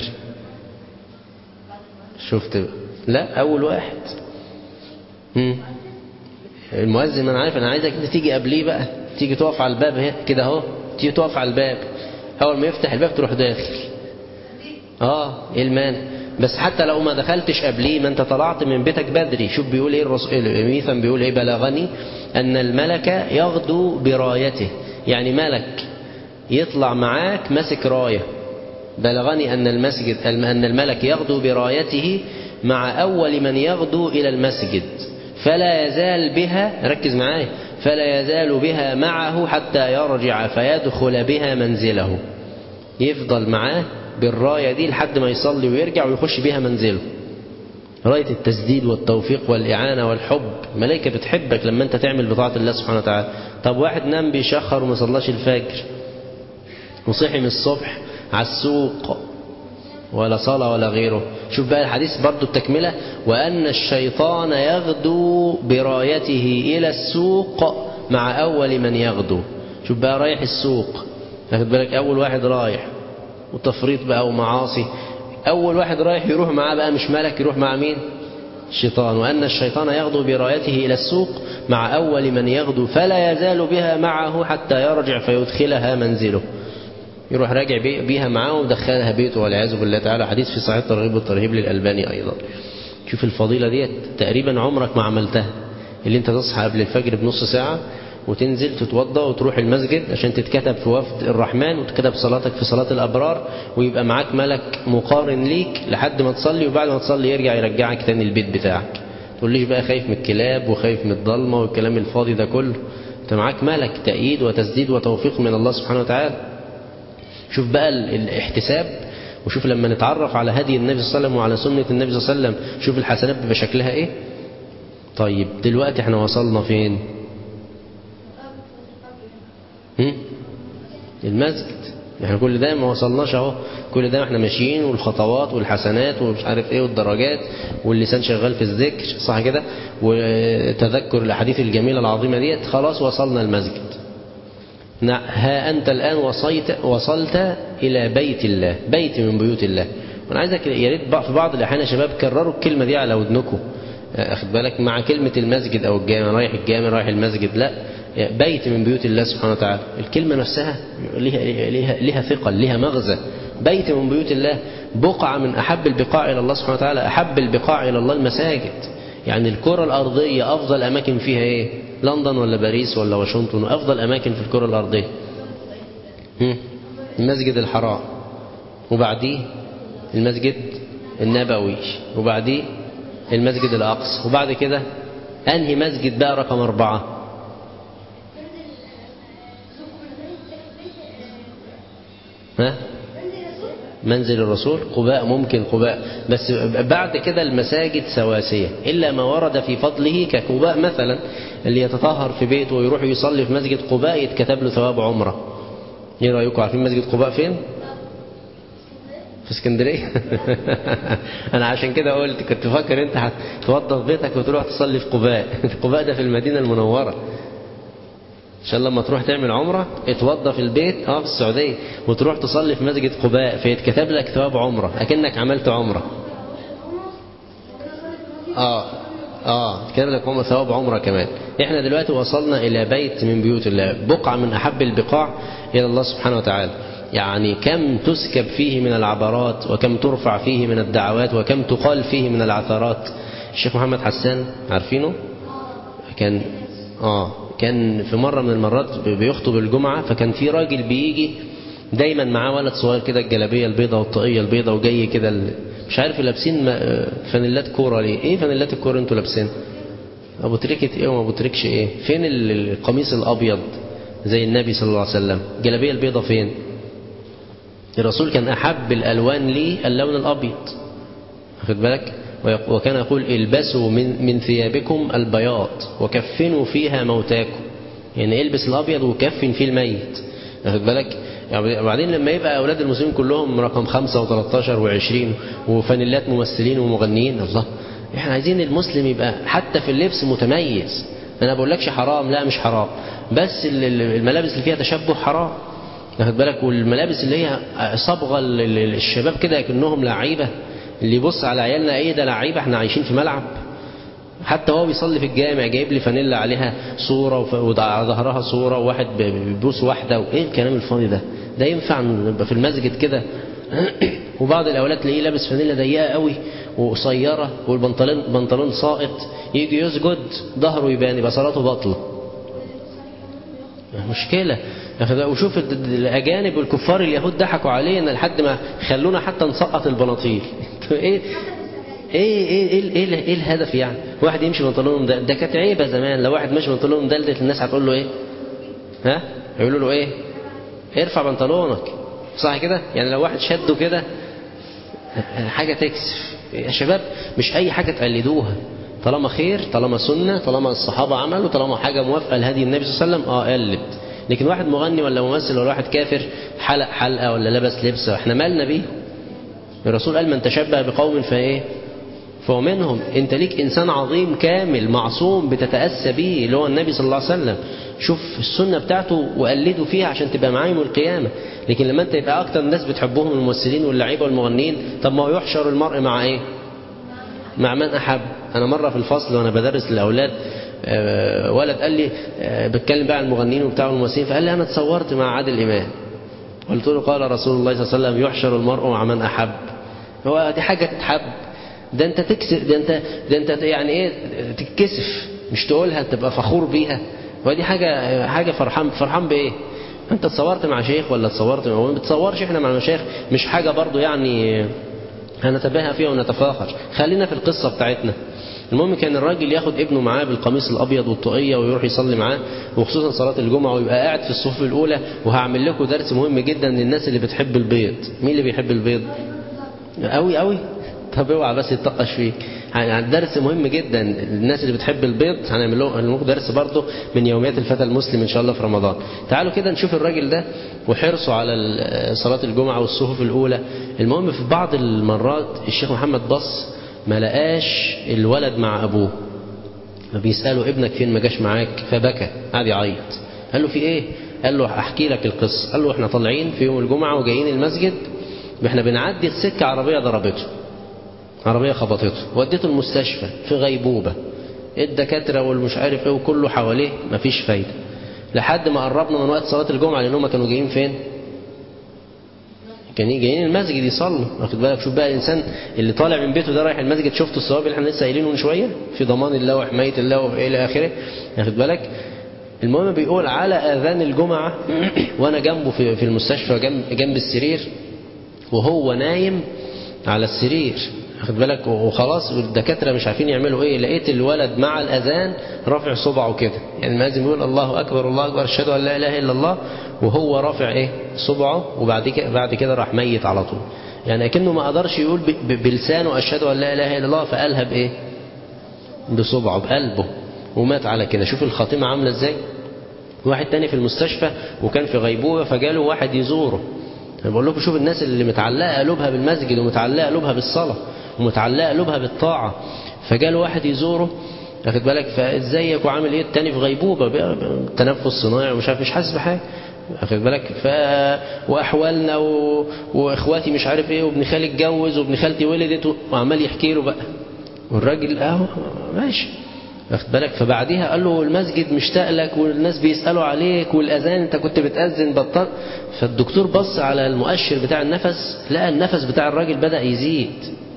شفت بقى. لا أول واحد مم. المؤذن أنا عارف أنا عايزك أنت تيجي قبليه بقى تيجي تقف على الباب اهي كده اهو تيجي تقف على الباب اول ما يفتح الباب تروح داخل اه ايه المانع بس حتى لو ما دخلتش قبليه ما انت طلعت من بيتك بدري شوف بيقول ايه الرسول ميثا بيقول ايه بلغني ان الملك يغدو برايته يعني ملك يطلع معاك ماسك رايه بلغني ان المسجد ان الملك يغدو برايته مع اول من يغدو الى المسجد فلا يزال بها ركز معايا فلا يزال بها معه حتى يرجع فيدخل بها منزله يفضل معاه بالراية دي لحد ما يصلي ويرجع ويخش بيها منزله راية التسديد والتوفيق والإعانة والحب الملائكة بتحبك لما أنت تعمل بطاعة الله سبحانه وتعالى طب واحد نام بيشخر وما صلاش الفجر وصحي من الصبح على السوق ولا صلاة ولا غيره شوف بقى الحديث برضو التكملة وأن الشيطان يغدو برايته إلى السوق مع أول من يغدو شوف بقى رايح السوق تاخد بالك أول واحد رايح وتفريط بقى ومعاصي أول واحد رايح يروح معاه بقى مش ملك يروح مع مين الشيطان وأن الشيطان يغدو برايته إلى السوق مع أول من يغدو فلا يزال بها معه حتى يرجع فيدخلها منزله يروح راجع بيها معاه ودخلها بيته والعياذ بالله تعالى حديث في صحيح الترغيب والترهيب للألباني أيضا شوف الفضيلة ديت تقريبا عمرك ما عملتها اللي انت تصحى قبل الفجر بنص ساعة وتنزل تتوضا وتروح المسجد عشان تتكتب في وفد الرحمن وتكتب صلاتك في صلاة الأبرار ويبقى معاك ملك مقارن ليك لحد ما تصلي وبعد ما تصلي يرجع يرجعك تاني البيت بتاعك تقوليش بقى خايف من الكلاب وخايف من الضلمة والكلام الفاضي ده كله انت معاك ملك تأييد وتسديد وتوفيق من الله سبحانه وتعالى شوف بقى الاحتساب وشوف لما نتعرف على هدي النبي صلى الله عليه وسلم وعلى سنة النبي صلى الله عليه وسلم شوف الحسنات بيبقى شكلها ايه طيب دلوقتي احنا وصلنا فين هم؟ المسجد احنا كل ده ما وصلناش اهو كل ده احنا ماشيين والخطوات والحسنات ومش عارف ايه والدرجات واللسان شغال في الذكر صح كده وتذكر الاحاديث الجميله العظيمه ديت خلاص وصلنا المسجد ها أنت الآن وصلت, وصلت إلى بيت الله بيت من بيوت الله وأنا عايزك يا ريت في بعض الأحيان يا شباب كرروا الكلمة دي على ودنكم أخد بالك مع كلمة المسجد أو الجامع رايح الجامع رايح المسجد لا بيت من بيوت الله سبحانه وتعالى الكلمة نفسها لها, لها, لها ثقل لها مغزى بيت من بيوت الله بقعة من أحب البقاع إلى الله سبحانه وتعالى أحب البقاع إلى الله المساجد يعني الكرة الأرضية أفضل أماكن فيها إيه لندن ولا باريس ولا واشنطن أفضل أماكن في الكرة الأرضية المسجد الحرام وبعديه المسجد النبوي وبعديه المسجد الأقصى وبعد كده أنهي مسجد بقى رقم أربعة ها منزل الرسول قباء ممكن قباء بس بعد كده المساجد سواسية إلا ما ورد في فضله كقباء مثلا اللي يتطهر في بيته ويروح يصلي في مسجد قباء يتكتب له ثواب عمره ايه رأيكم عارفين مسجد قباء فين في اسكندرية انا عشان كده قلت كنت فاكر انت هتوظف بيتك وتروح تصلي في قباء قباء ده في المدينة المنورة ان شاء الله لما تروح تعمل عمرة اتوضى في البيت اه في السعودية وتروح تصلي في مسجد قباء فيتكتب لك ثواب عمرة اكنك عملت عمرة اه اه كتب لك عمرة ثواب عمرة كمان احنا دلوقتي وصلنا الى بيت من بيوت الله بقعة من احب البقاع الى الله سبحانه وتعالى يعني كم تسكب فيه من العبرات وكم ترفع فيه من الدعوات وكم تقال فيه من العثرات الشيخ محمد حسان عارفينه كان اه كان في مرة من المرات بيخطب الجمعة فكان في راجل بيجي دايما معاه ولد صغير كده الجلابية البيضة والطاقية البيضة وجاي كده مش عارف لابسين فانيلات كورة ليه ايه فانيلات الكورة انتوا لابسين ابو تريكة ايه وما ابو تريكش ايه فين القميص الابيض زي النبي صلى الله عليه وسلم الجلابية البيضة فين الرسول كان احب الالوان ليه اللون الابيض واخد بالك وكان يقول البسوا من, من ثيابكم البياض وكفنوا فيها موتاكم يعني البس الابيض وكفن فيه الميت واخد بالك يعني وبعدين لما يبقى اولاد المسلمين كلهم رقم خمسة و13 و20 وفانيلات ممثلين ومغنيين الله احنا عايزين المسلم يبقى حتى في اللبس متميز انا بقولكش حرام لا مش حرام بس الملابس اللي فيها تشبه حرام واخد بالك والملابس اللي هي صبغه الشباب كده كأنهم لعيبه اللي يبص على عيالنا ايه ده لعيبه احنا عايشين في ملعب حتى هو بيصلي في الجامع جايب لي فانيلا عليها صورة وعلى ظهرها صورة وواحد بيبوس واحدة وإيه الكلام الفاضي ده ده ينفع نبقى في المسجد كده وبعض الأولاد تلاقيه لابس فانيلا ضيقة قوي وقصيرة والبنطلون بنطلون ساقط يجي يسجد ظهره يبان يبقى صلاته باطلة مشكلة وشوف الأجانب والكفار اليهود ضحكوا علينا لحد ما خلونا حتى نسقط البناطيل ايه ايه ايه ايه, إيه, إيه الهدف يعني واحد يمشي بنطلون ده ده كانت عيبه زمان لو واحد ماشي بنطلون مدلدل الناس هتقول له ايه ها يقولوا له ايه ارفع بنطلونك صح كده يعني لو واحد شده كده حاجه تكسف يا شباب مش اي حاجه تقلدوها طالما خير طالما سنه طالما الصحابه عملوا طالما حاجه موافقه لهدي النبي صلى الله عليه وسلم اه قلد لكن واحد مغني ولا ممثل ولا واحد كافر حلق حلقه ولا لبس لبس احنا مالنا بيه الرسول قال من تشبه بقوم فايه فهو منهم انت ليك انسان عظيم كامل معصوم بتتأسى به اللي هو النبي صلى الله عليه وسلم شوف السنة بتاعته وقلده فيها عشان تبقى معاه يوم القيامة لكن لما انت يبقى اكتر الناس بتحبهم الممثلين واللعيبة والمغنيين طب ما هو يحشر المرء مع ايه مع من احب انا مرة في الفصل وانا بدرس للاولاد أه ولد قال لي أه بتكلم بقى عن المغنيين وبتاع الممثلين فقال لي انا اتصورت مع عادل امام قلت له قال رسول الله صلى الله عليه وسلم يحشر المرء مع من احب هو دي حاجة تتحب ده انت تكسف ده انت ده انت يعني ايه تتكسف مش تقولها تبقى فخور بيها ودي حاجه حاجه فرحان فرحان بايه انت اتصورت مع شيخ ولا اتصورت ما بتصورش احنا مع المشايخ مش حاجه برضو يعني هنتباهى فيها ونتفاخر خلينا في القصه بتاعتنا المهم كان الراجل ياخد ابنه معاه بالقميص الابيض والطاقيه ويروح يصلي معاه وخصوصا صلاه الجمعه ويبقى قاعد في الصفوف الاولى وهعمل لكم درس مهم جدا للناس اللي بتحب البيض مين اللي بيحب البيض قوي قوي طب اوعى بس يتطقش فيك يعني درس مهم جدا الناس اللي بتحب البيض هنعمل لهم درس برضه من يوميات الفتى المسلم ان شاء الله في رمضان تعالوا كده نشوف الراجل ده وحرصه على صلاة الجمعة والصفوف الأولى المهم في بعض المرات الشيخ محمد بص ما لقاش الولد مع أبوه فبيسأله ابنك فين ما جاش معاك فبكى قعد يعيط قال له في ايه قال له احكي لك القصة قال له احنا طالعين في يوم الجمعة وجايين المسجد احنا بنعدي السكة عربية ضربته عربية خبطته وديته المستشفى في غيبوبة الدكاترة والمش عارف ايه وكله حواليه مفيش فايدة لحد ما قربنا من وقت صلاة الجمعة لأن هم كانوا جايين فين كانوا جايين المسجد يصلوا واخد بالك شوف بقى الإنسان اللي طالع من بيته ده رايح المسجد شفت الثواب اللي احنا لسه قايلينه من شوية في ضمان الله وحماية الله وإلى آخره واخد بالك المهم بيقول على آذان الجمعة وأنا جنبه في في المستشفى جنب جنب السرير وهو نايم على السرير واخد بالك وخلاص والدكاتره مش عارفين يعملوا ايه لقيت الولد مع الاذان رافع صبعه كده يعني المأذن بيقول الله اكبر الله اكبر اشهد ان لا اله الا الله وهو رافع ايه صبعه وبعد كده بعد كده راح ميت على طول يعني اكنه ما قدرش يقول بلسانه اشهد ان لا اله الا الله فقالها بايه بصبعه بقلبه ومات على كده شوف الخاتمه عامله ازاي واحد تاني في المستشفى وكان في غيبوبه فجاله واحد يزوره انا بقول لكم شوف الناس اللي متعلقه قلوبها بالمسجد ومتعلقه قلوبها بالصلاه ومتعلقه قلوبها بالطاعه فجاله واحد يزوره واخد بالك فازيك وعامل ايه التاني في غيبوبه تنفس صناعي ومش عارف مش حاسس بحاجه واخد بالك ف واحوالنا و... واخواتي مش عارف ايه وابن خالي اتجوز وابن خالتي ولدت وعمال يحكي له بقى والراجل اهو ماشي واخد بالك فبعديها قال له المسجد مشتاق لك والناس بيسالوا عليك والاذان انت كنت بتاذن بطل فالدكتور بص على المؤشر بتاع النفس لقى النفس بتاع الراجل بدا يزيد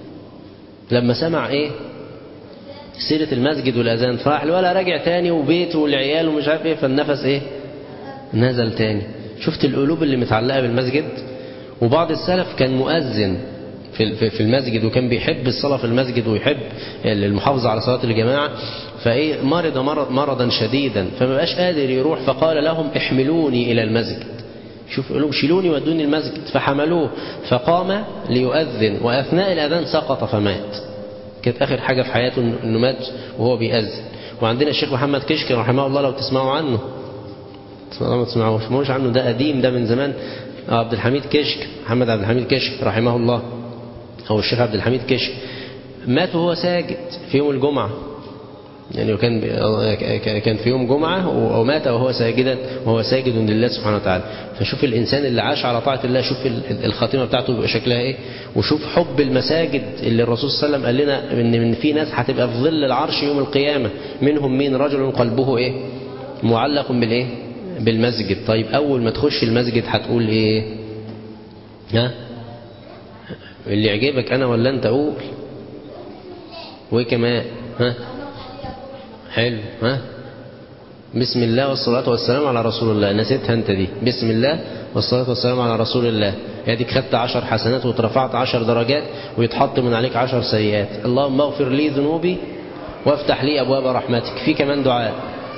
لما سمع ايه سيرة المسجد والأذان فراح الولا راجع تاني وبيته والعيال ومش عارف ايه فالنفس ايه نزل تاني شفت القلوب اللي متعلقة بالمسجد وبعض السلف كان مؤذن في في المسجد وكان بيحب الصلاة في المسجد ويحب المحافظة على صلاة الجماعة فايه مرض مرض مرضا شديدا فما بقاش قادر يروح فقال لهم احملوني إلى المسجد شوف لهم شيلوني ودوني المسجد فحملوه فقام ليؤذن وأثناء الأذان سقط فمات كانت آخر حاجة في حياته إنه مات وهو بيأذن وعندنا الشيخ محمد كشك رحمه الله لو تسمعوا عنه ما تسمعوش مش عنه ده قديم ده من زمان عبد الحميد كشك محمد عبد الحميد كشك رحمه الله أو الشيخ عبد الحميد كشك مات وهو ساجد في يوم الجمعة يعني كان كان في يوم جمعة ومات وهو ساجدا وهو ساجد لله سبحانه وتعالى فشوف الإنسان اللي عاش على طاعة الله شوف الخاتمة بتاعته بيبقى شكلها إيه وشوف حب المساجد اللي الرسول صلى الله عليه وسلم قال لنا إن في ناس هتبقى في ظل العرش يوم القيامة منهم مين رجل قلبه إيه معلق بالإيه بالمسجد طيب أول ما تخش المسجد هتقول إيه ها اللي يعجبك أنا ولا أنت قول وإيه كمان ها حلو ها بسم الله والصلاة والسلام على رسول الله نسيتها انت دي بسم الله والصلاة والسلام على رسول الله اديك خدت عشر حسنات وترفعت عشر درجات ويتحط من عليك عشر سيئات اللهم اغفر لي ذنوبي وافتح لي أبواب رحمتك في كمان دعاء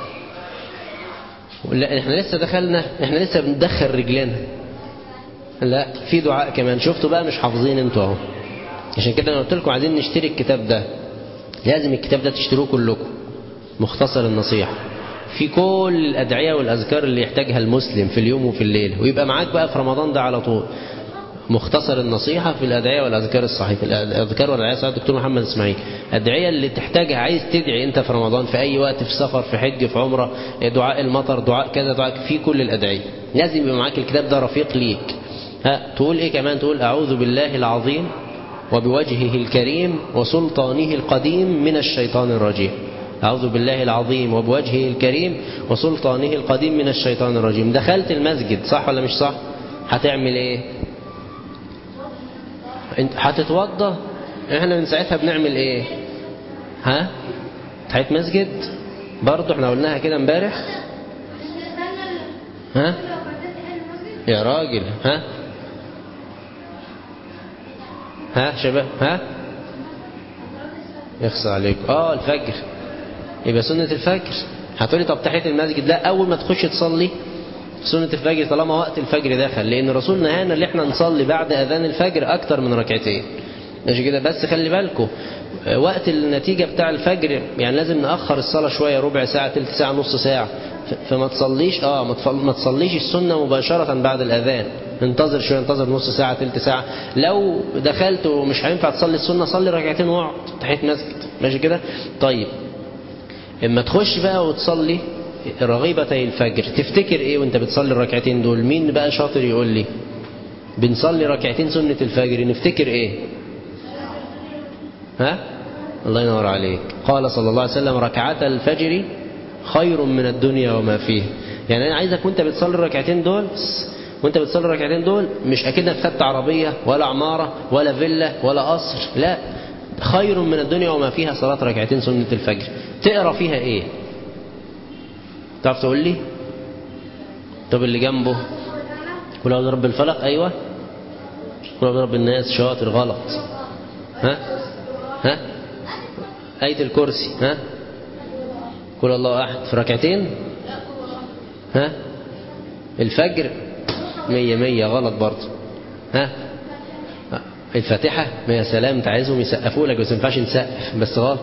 لا احنا لسه دخلنا احنا لسه بندخل رجلنا لا في دعاء كمان شفتوا بقى مش حافظين انتوا اهو عشان كده انا قلت لكم عايزين نشتري الكتاب ده لازم الكتاب ده تشتروه كلكم مختصر النصيحة في كل الأدعية والأذكار اللي يحتاجها المسلم في اليوم وفي الليل ويبقى معاك بقى في رمضان ده على طول مختصر النصيحة في الأدعية والأذكار الصحيحة الأذكار والأدعية صحيح الدكتور محمد إسماعيل الأدعية اللي تحتاجها عايز تدعي أنت في رمضان في أي وقت في سفر في حج في عمرة دعاء المطر دعاء كذا دعاء في كل الأدعية لازم يبقى معاك الكتاب ده رفيق ليك ها تقول إيه كمان تقول أعوذ بالله العظيم وبوجهه الكريم وسلطانه القديم من الشيطان الرجيم أعوذ بالله العظيم وبوجهه الكريم وسلطانه القديم من الشيطان الرجيم دخلت المسجد صح ولا مش صح هتعمل ايه انت هتتوضى احنا من ساعتها بنعمل ايه ها تحية مسجد برضه احنا قلناها كده امبارح ها يا راجل ها ها شباب ها يخصى عليك اه الفجر يبقى سنة الفجر هتقولي طب تحية المسجد لا أول ما تخش تصلي سنة الفجر طالما وقت الفجر دخل لأن الرسول نهانا اللي احنا نصلي بعد أذان الفجر أكتر من ركعتين ماشي كده بس خلي بالكم وقت النتيجة بتاع الفجر يعني لازم نأخر الصلاة شوية ربع ساعة تلت ساعة نص ساعة فما تصليش اه ما تصليش السنة مباشرة بعد الأذان انتظر شوية انتظر نص ساعة تلت ساعة لو دخلت ومش هينفع تصلي السنة صلي ركعتين واقعد تحية مسجد ماشي كده طيب اما تخش بقى وتصلي رغيبتي الفجر تفتكر ايه وانت بتصلي الركعتين دول مين بقى شاطر يقول لي بنصلي ركعتين سنة الفجر نفتكر ايه ها الله ينور عليك قال صلى الله عليه وسلم ركعتا الفجر خير من الدنيا وما فيه يعني انا عايزك وانت بتصلي الركعتين دول وانت بتصلي الركعتين دول مش اكيد خدت عربية ولا عمارة ولا فيلا ولا قصر لا خير من الدنيا وما فيها صلاة ركعتين سنة الفجر تقرا فيها ايه تعرف تقول لي طب اللي جنبه قل اعوذ برب الفلق ايوه قل اعوذ برب الناس شاطر غلط ها ها آية الكرسي ها قل الله أحد في ركعتين ها الفجر مية مية غلط برضه ها الفاتحة ما يا سلام انت عايزهم يسقفوا لك بس ما ينفعش نسقف بس غلط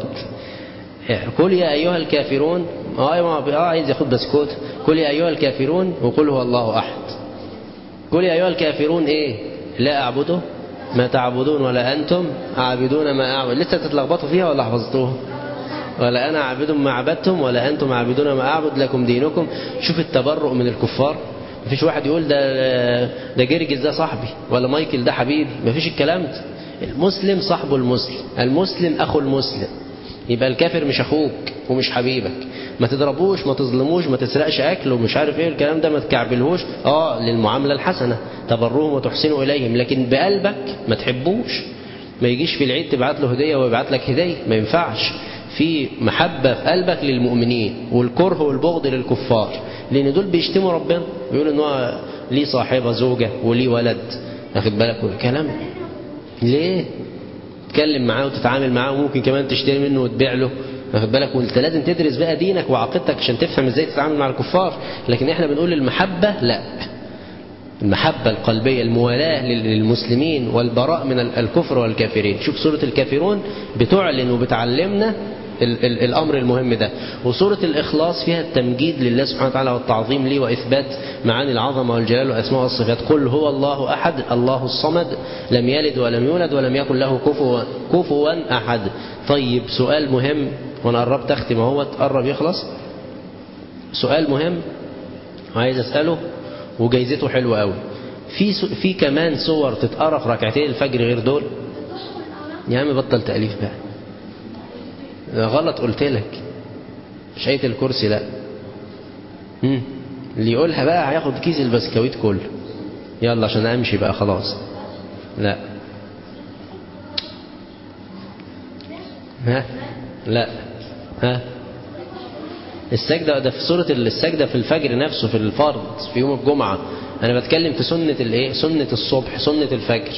قل يا أيها الكافرون اه عايز ياخد بسكوت قل يا أيها الكافرون وقل هو الله أحد قل يا أيها الكافرون إيه لا أعبده ما تعبدون ولا أنتم عابدون ما أعبد لسه تتلخبطوا فيها ولا حفظتوها ولا أنا عابد ما عبدتم ولا أنتم عابدون ما أعبد لكم دينكم شوف التبرؤ من الكفار مفيش واحد يقول ده ده جرجس ده صاحبي ولا مايكل ده حبيبي مفيش الكلام ده المسلم صاحبه المسلم المسلم أخو المسلم يبقى الكافر مش أخوك ومش حبيبك ما تضربوش ما تظلموش ما تسرقش أكل ومش عارف إيه الكلام ده ما تكعبلهوش آه للمعاملة الحسنة تبرهم وتحسنوا إليهم لكن بقلبك ما تحبوش ما يجيش في العيد تبعت له هدية ويبعت لك هدية ما ينفعش في محبة في قلبك للمؤمنين والكره والبغض للكفار لأن دول بيشتموا ربنا بيقولوا إن هو ليه صاحبة زوجة وليه ولد واخد بالك كلام ليه تتكلم معاه وتتعامل معاه وممكن كمان تشتري منه وتبيع له واخد بالك وانت لازم تدرس بقى دينك وعقيدتك عشان تفهم ازاي تتعامل مع الكفار لكن احنا بنقول المحبة لا المحبة القلبية الموالاة للمسلمين والبراء من الكفر والكافرين شوف سورة الكافرون بتعلن وبتعلمنا ال ال الأمر المهم ده وسورة الإخلاص فيها التمجيد لله سبحانه وتعالى والتعظيم ليه وإثبات معاني العظمة والجلال وأسماء والصفات قل هو الله أحد الله الصمد لم يلد ولم يولد ولم يكن له كفوا, كفوا أحد طيب سؤال مهم وانا قربت اختم اهو قرب يخلص سؤال مهم عايز اساله وجايزته حلوه قوي في س... في كمان صور تتقرا في ركعتين الفجر غير دول يا عم بطل تاليف بقى ده غلط قلت لك مش آية الكرسي لا مم. اللي يقولها بقى هياخد كيس البسكويت كله يلا عشان امشي بقى خلاص لا ها لا ها السجدة ده في سورة السجدة في الفجر نفسه في الفرض في يوم الجمعة أنا بتكلم في سنة الإيه؟ سنة الصبح سنة الفجر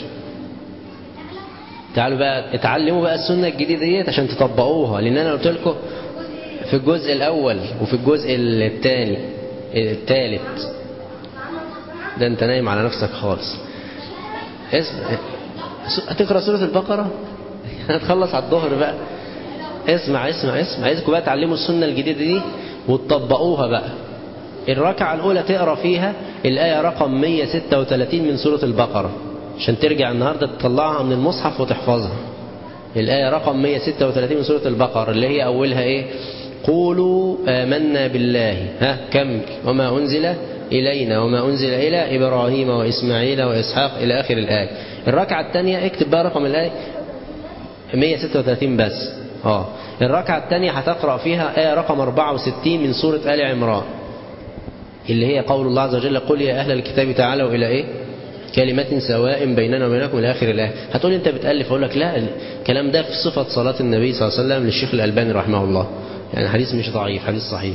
تعالوا بقى اتعلموا بقى السنة الجديدة ديت عشان تطبقوها لأن أنا قلت لكم في الجزء الأول وفي الجزء الثاني الثالث ده أنت نايم على نفسك خالص اسم هتقرأ سورة البقرة هتخلص على الظهر بقى اسمع اسمع اسمع عايزكم بقى تعلموا السنة الجديدة دي وتطبقوها بقى الركعة الأولى تقرأ فيها الآية رقم 136 من سورة البقرة عشان ترجع النهاردة تطلعها من المصحف وتحفظها الآية رقم 136 من سورة البقرة اللي هي أولها إيه قولوا آمنا بالله ها كم وما أنزل إلينا وما أنزل إلى إبراهيم وإسماعيل وإسحاق إلى آخر الآية الركعة الثانية اكتب بقى رقم الآية 136 بس اه الركعة الثانية هتقرأ فيها آية رقم 64 من سورة آل عمران اللي هي قول الله عز وجل قل يا أهل الكتاب تعالوا إلى إيه كلمة سواء بيننا وبينكم إلى آخر الآية هتقول أنت بتألف أقول لك لا الكلام ده في صفة صلاة النبي صلى الله عليه وسلم للشيخ الألباني رحمه الله يعني حديث مش ضعيف حديث صحيح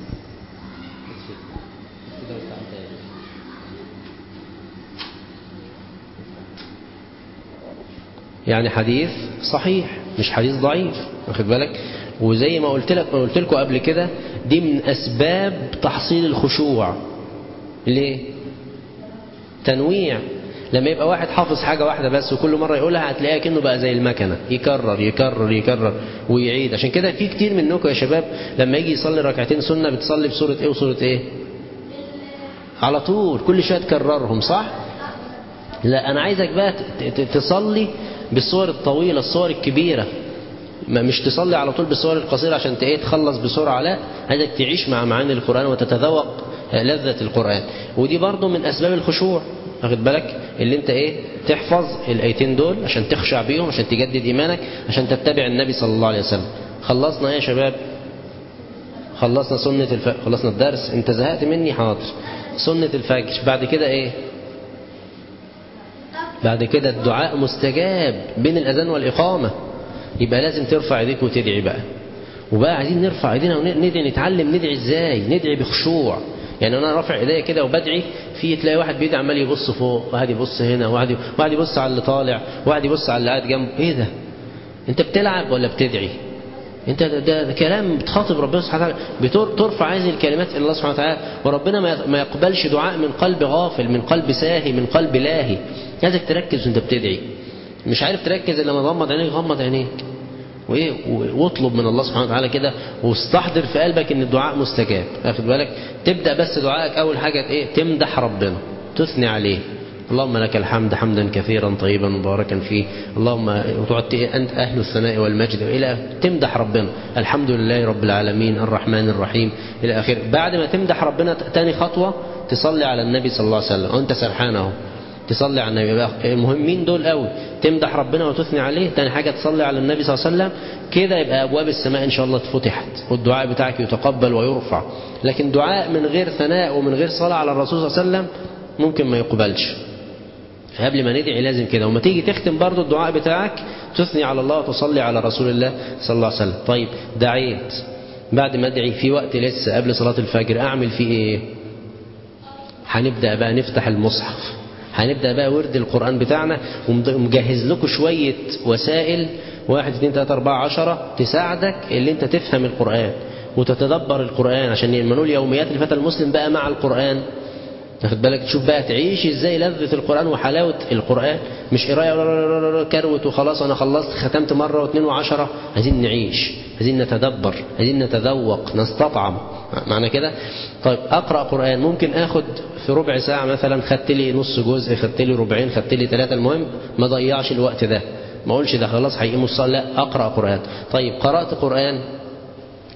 يعني حديث صحيح مش حديث ضعيف واخد بالك وزي ما قلت لك ما قلت لكم قبل كده دي من اسباب تحصيل الخشوع ليه تنويع لما يبقى واحد حافظ حاجة واحدة بس وكل مرة يقولها هتلاقيها كأنه بقى زي المكنة يكرر يكرر يكرر ويعيد عشان كده في كتير منكم يا شباب لما يجي يصلي ركعتين سنة بتصلي بسورة ايه وسورة ايه على طول كل شوية تكررهم صح لا أنا عايزك بقى تصلي بالصور الطويلة الصور الكبيرة مش تصلي على طول بالصور القصيرة عشان ايه تخلص بسرعة لا عايزك تعيش مع معاني القرآن وتتذوق لذة القرآن ودي برضو من أسباب الخشوع واخد بالك اللي انت ايه تحفظ الايتين دول عشان تخشع بيهم عشان تجدد ايمانك عشان تتبع النبي صلى الله عليه وسلم خلصنا ايه يا شباب خلصنا سنة الفجر خلصنا الدرس انت زهقت مني حاضر سنة الفجر بعد كده ايه بعد كده الدعاء مستجاب بين الأذان والإقامة يبقى لازم ترفع ايديك وتدعي بقى وبقى عايزين نرفع ايدينا وندعي نتعلم ندعي ازاي ندعي بخشوع يعني انا رافع ايديا كده وبدعي في تلاقي واحد بيدعي عمال يبص فوق واحد يبص هنا واحد واحد يبص على اللي طالع واحد يبص على اللي قاعد جنبه ايه ده انت بتلعب ولا بتدعي انت ده, ده, ده كلام بتخاطب ربنا سبحانه وتعالى بترفع هذه الكلمات الى الله سبحانه وتعالى وربنا ما يقبلش دعاء من قلب غافل من قلب ساهي من قلب لاهي عايزك تركز وانت بتدعي مش عارف تركز الا لما تغمض عينيك غمض عينيك وايه واطلب من الله سبحانه وتعالى كده واستحضر في قلبك ان الدعاء مستجاب واخد بالك تبدا بس دعائك اول حاجه ايه تمدح ربنا تثني عليه اللهم لك الحمد حمدا كثيرا طيبا مباركا فيه اللهم وتقعد انت اهل الثناء والمجد الى تمدح ربنا الحمد لله رب العالمين الرحمن الرحيم الى اخره بعد ما تمدح ربنا تاني خطوه تصلي على النبي صلى الله عليه وسلم وانت سرحان اهو تصلي على النبي بقى المهمين دول قوي تمدح ربنا وتثني عليه تاني حاجة تصلي على النبي صلى الله عليه وسلم كده يبقى أبواب السماء إن شاء الله اتفتحت والدعاء بتاعك يتقبل ويرفع لكن دعاء من غير ثناء ومن غير صلاة على الرسول صلى الله عليه وسلم ممكن ما يقبلش قبل ما ندعي لازم كده وما تيجي تختم برضو الدعاء بتاعك تثني على الله وتصلي على رسول الله صلى الله عليه وسلم طيب دعيت بعد ما ادعي في وقت لسه قبل صلاة الفجر أعمل فيه إيه هنبدأ بقى نفتح المصحف هنبدأ بقى ورد القرآن بتاعنا ومجهز لكم شوية وسائل واحد اثنين ثلاثة أربعة عشرة تساعدك اللي انت تفهم القرآن وتتدبر القرآن عشان يمنوا يوميات الفتى المسلم بقى مع القرآن تاخد بالك تشوف بقى تعيش ازاي لذة القرآن وحلاوة القرآن مش قراية كروت وخلاص انا خلصت ختمت مرة واثنين وعشرة عايزين نعيش عايزين نتدبر عايزين نتذوق نستطعم معنى كده طيب اقرأ قرآن ممكن اخد في ربع ساعة مثلا خدت لي نص جزء خدت لي ربعين خدت لي ثلاثة المهم ما ضيعش الوقت ده ما اقولش ده خلاص هيقيم الصلاة لا اقرأ قرآن طيب قرأت قرآن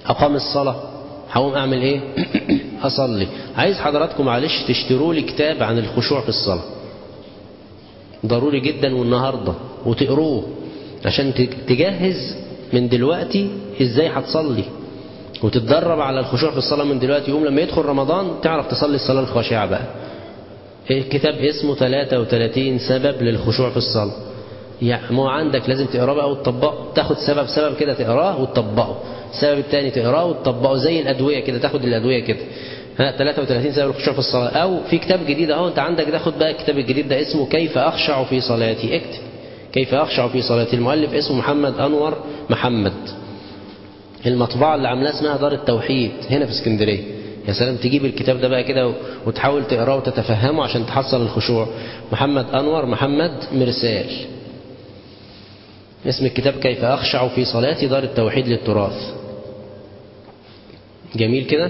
أقام الصلاة هقوم أعمل إيه أصلي عايز حضراتكم معلش تشتروا لي كتاب عن الخشوع في الصلاة ضروري جدا والنهاردة وتقروه عشان تجهز من دلوقتي ازاي هتصلي وتتدرب على الخشوع في الصلاة من دلوقتي يوم لما يدخل رمضان تعرف تصلي الصلاة الخاشعة بقى الكتاب اسمه 33 سبب للخشوع في الصلاة يعني مو عندك لازم تقراه بقى وتطبقه تاخد سبب سبب كده تقراه وتطبقه السبب الثاني تقراه وتطبقه زي الأدوية كده تاخد الأدوية كده ها 33 سبب للخشوع في الصلاة أو في كتاب جديد أهو أنت عندك ده خد بقى الكتاب الجديد ده اسمه كيف أخشع في صلاتي اكتب كيف أخشع في صلاتي المؤلف اسمه محمد أنور محمد المطبعة اللي عاملاها اسمها دار التوحيد هنا في اسكندرية يا سلام تجيب الكتاب ده بقى كده وتحاول تقراه وتتفهمه عشان تحصل الخشوع محمد أنور محمد مرسال اسم الكتاب كيف أخشع في صلاتي دار التوحيد للتراث جميل كده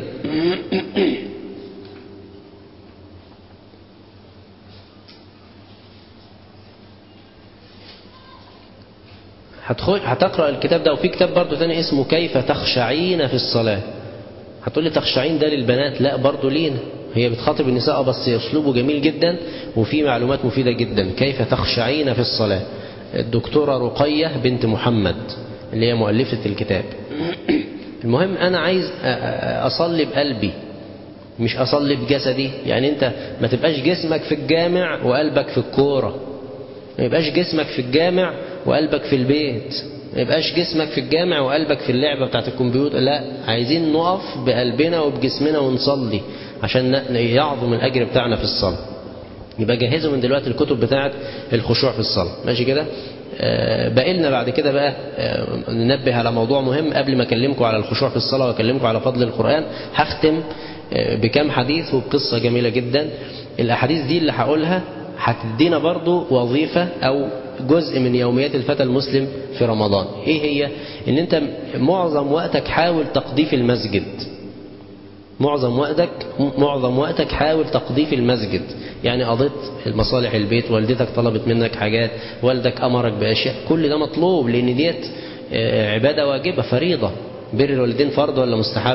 هتخش هتقرا الكتاب ده وفي كتاب برضه تاني اسمه كيف تخشعين في الصلاه هتقول لي تخشعين ده للبنات لا برضه لينا هي بتخاطب النساء بس اسلوبه جميل جدا وفي معلومات مفيده جدا كيف تخشعين في الصلاه الدكتوره رقيه بنت محمد اللي هي مؤلفه الكتاب المهم انا عايز اصلي بقلبي مش اصلي بجسدي يعني انت ما تبقاش جسمك في الجامع وقلبك في الكوره ما يبقاش جسمك في الجامع وقلبك في البيت ما يبقاش جسمك في الجامع وقلبك في اللعبة بتاعت الكمبيوتر لا عايزين نقف بقلبنا وبجسمنا ونصلي عشان يعظم الأجر بتاعنا في الصلاة يبقى جهزوا من دلوقتي الكتب بتاعت الخشوع في الصلاة ماشي كده آه باقي لنا بعد كده بقى آه ننبه على موضوع مهم قبل ما اكلمكم على الخشوع في الصلاة واكلمكم على فضل القرآن هختم آه بكام حديث وبقصة جميلة جدا الأحاديث دي اللي هقولها هتدينا برضو وظيفة أو جزء من يوميات الفتى المسلم في رمضان ايه هي ان انت معظم وقتك حاول تقضيه في المسجد معظم وقتك معظم وقتك حاول تقضيه في المسجد يعني قضيت المصالح البيت والدتك طلبت منك حاجات والدك امرك باشياء كل ده مطلوب لان ديت عباده واجبه فريضه بر الوالدين فرض ولا مستحب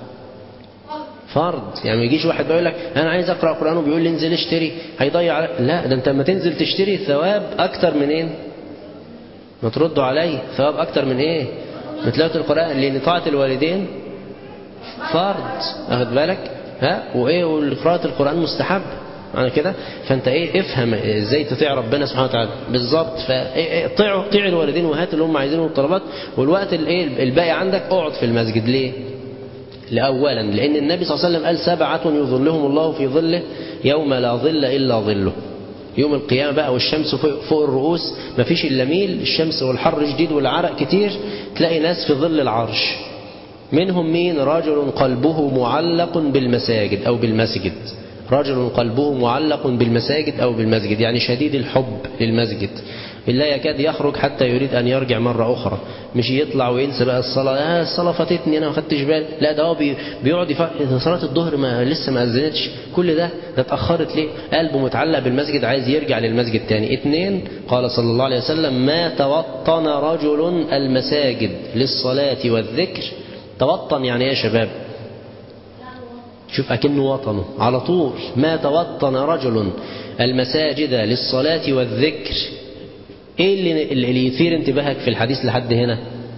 فرض يعني ما يجيش واحد بيقول لك انا عايز اقرا قران وبيقول لي انزل اشتري هيضيع لا ده انت لما تنزل تشتري ثواب اكتر من ايه ما تردوا علي ثواب اكتر من ايه من تلاوه القران لان طاعه الوالدين فرض واخد بالك ها وايه وقراءه القران مستحب معنى كده فانت ايه افهم ازاي تطيع ربنا سبحانه وتعالى بالظبط فطيعوا طيع الوالدين وهات اللي هم عايزينه الطلبات والوقت الايه الباقي عندك اقعد في المسجد ليه لأولا لأن النبي صلى الله عليه وسلم قال سبعة يظلهم الله في ظله يوم لا ظل إلا ظله يوم القيامة بقى والشمس فوق, فوق الرؤوس مفيش إلا ميل الشمس والحر شديد والعرق كتير تلاقي ناس في ظل العرش منهم مين رجل قلبه معلق بالمساجد أو بالمسجد رجل قلبه معلق بالمساجد أو بالمسجد يعني شديد الحب للمسجد لا يكاد يخرج حتى يريد أن يرجع مرة أخرى مش يطلع وينسى بقى الصلاة آه الصلاة فاتتني أنا ما خدتش بالي لا ده هو بيقعد يفكر صلاة الظهر ما لسه ما أذنتش كل ده ده اتأخرت ليه قلبه متعلق بالمسجد عايز يرجع للمسجد تاني اثنين قال صلى الله عليه وسلم ما توطن رجل المساجد للصلاة والذكر توطن يعني ايه يا شباب شوف أكنه وطنه على طول ما توطن رجل المساجد للصلاة والذكر ايه اللي, اللي يثير انتباهك في الحديث لحد هنا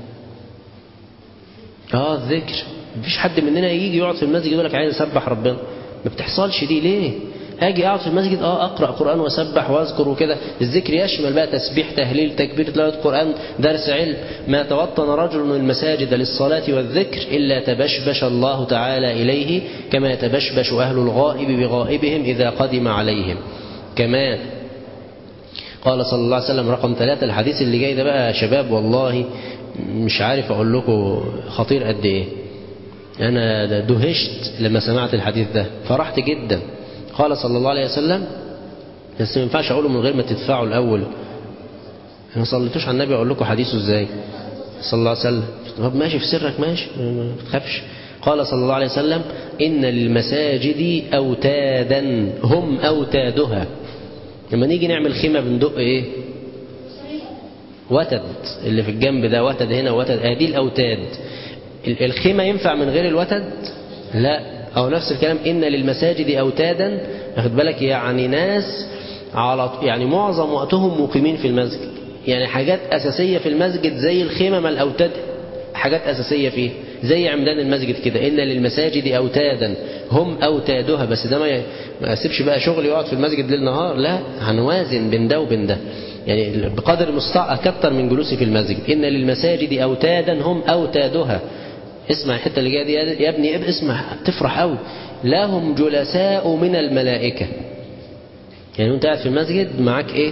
اه الذكر مفيش حد مننا يجي يقعد في المسجد يقول لك عايز اسبح ربنا ما بتحصلش دي ليه اجي اقعد في المسجد اه اقرا قران واسبح واذكر وكده الذكر يشمل بقى تسبيح تهليل تكبير تلاوه قران درس علم ما توطن رجل المساجد للصلاه والذكر الا تبشبش الله تعالى اليه كما يتبشبش اهل الغائب بغائبهم اذا قدم عليهم كمان قال صلى الله عليه وسلم رقم ثلاثة الحديث اللي جاي ده بقى يا شباب والله مش عارف أقول لكم خطير قد إيه أنا دهشت لما سمعت الحديث ده فرحت جدا قال صلى الله عليه وسلم بس ما ينفعش أقوله من غير ما تدفعوا الأول ما صليتوش على النبي أقول لكم حديثه إزاي صلى الله عليه وسلم طب ماشي في سرك ماشي ما تخافش قال صلى الله عليه وسلم إن للمساجد أوتادا هم أوتادها لما نيجي نعمل خيمة بندق ايه وتد اللي في الجنب ده وتد هنا وتد ادي الاوتاد الخيمة ينفع من غير الوتد لا أو نفس الكلام إن للمساجد أوتادا واخد بالك يعني ناس على يعني معظم وقتهم مقيمين في المسجد يعني حاجات أساسية في المسجد زي الخيمة ما الأوتاد حاجات أساسية فيه زي عمدان المسجد كده إن للمساجد أوتادا هم أوتادها بس ده ما يسيبش بقى شغل يقعد في المسجد ليل نهار لا هنوازن بين ده وبين ده يعني بقدر المستطاع أكتر من جلوسي في المسجد إن للمساجد أوتادا هم أوتادها اسمع الحتة اللي جاية دي يا ابني اسمع تفرح قوي لهم جلساء من الملائكة يعني وانت قاعد في المسجد معاك ايه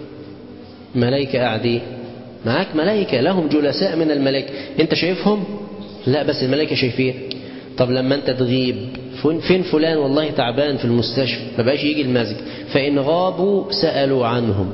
ملائكة قاعدين معاك ملائكة لهم جلساء من الملائكة انت شايفهم لا بس الملائكة شايفين طب لما انت تغيب فين فلان والله تعبان في المستشفى ما بقاش يجي المسجد فإن غابوا سألوا عنهم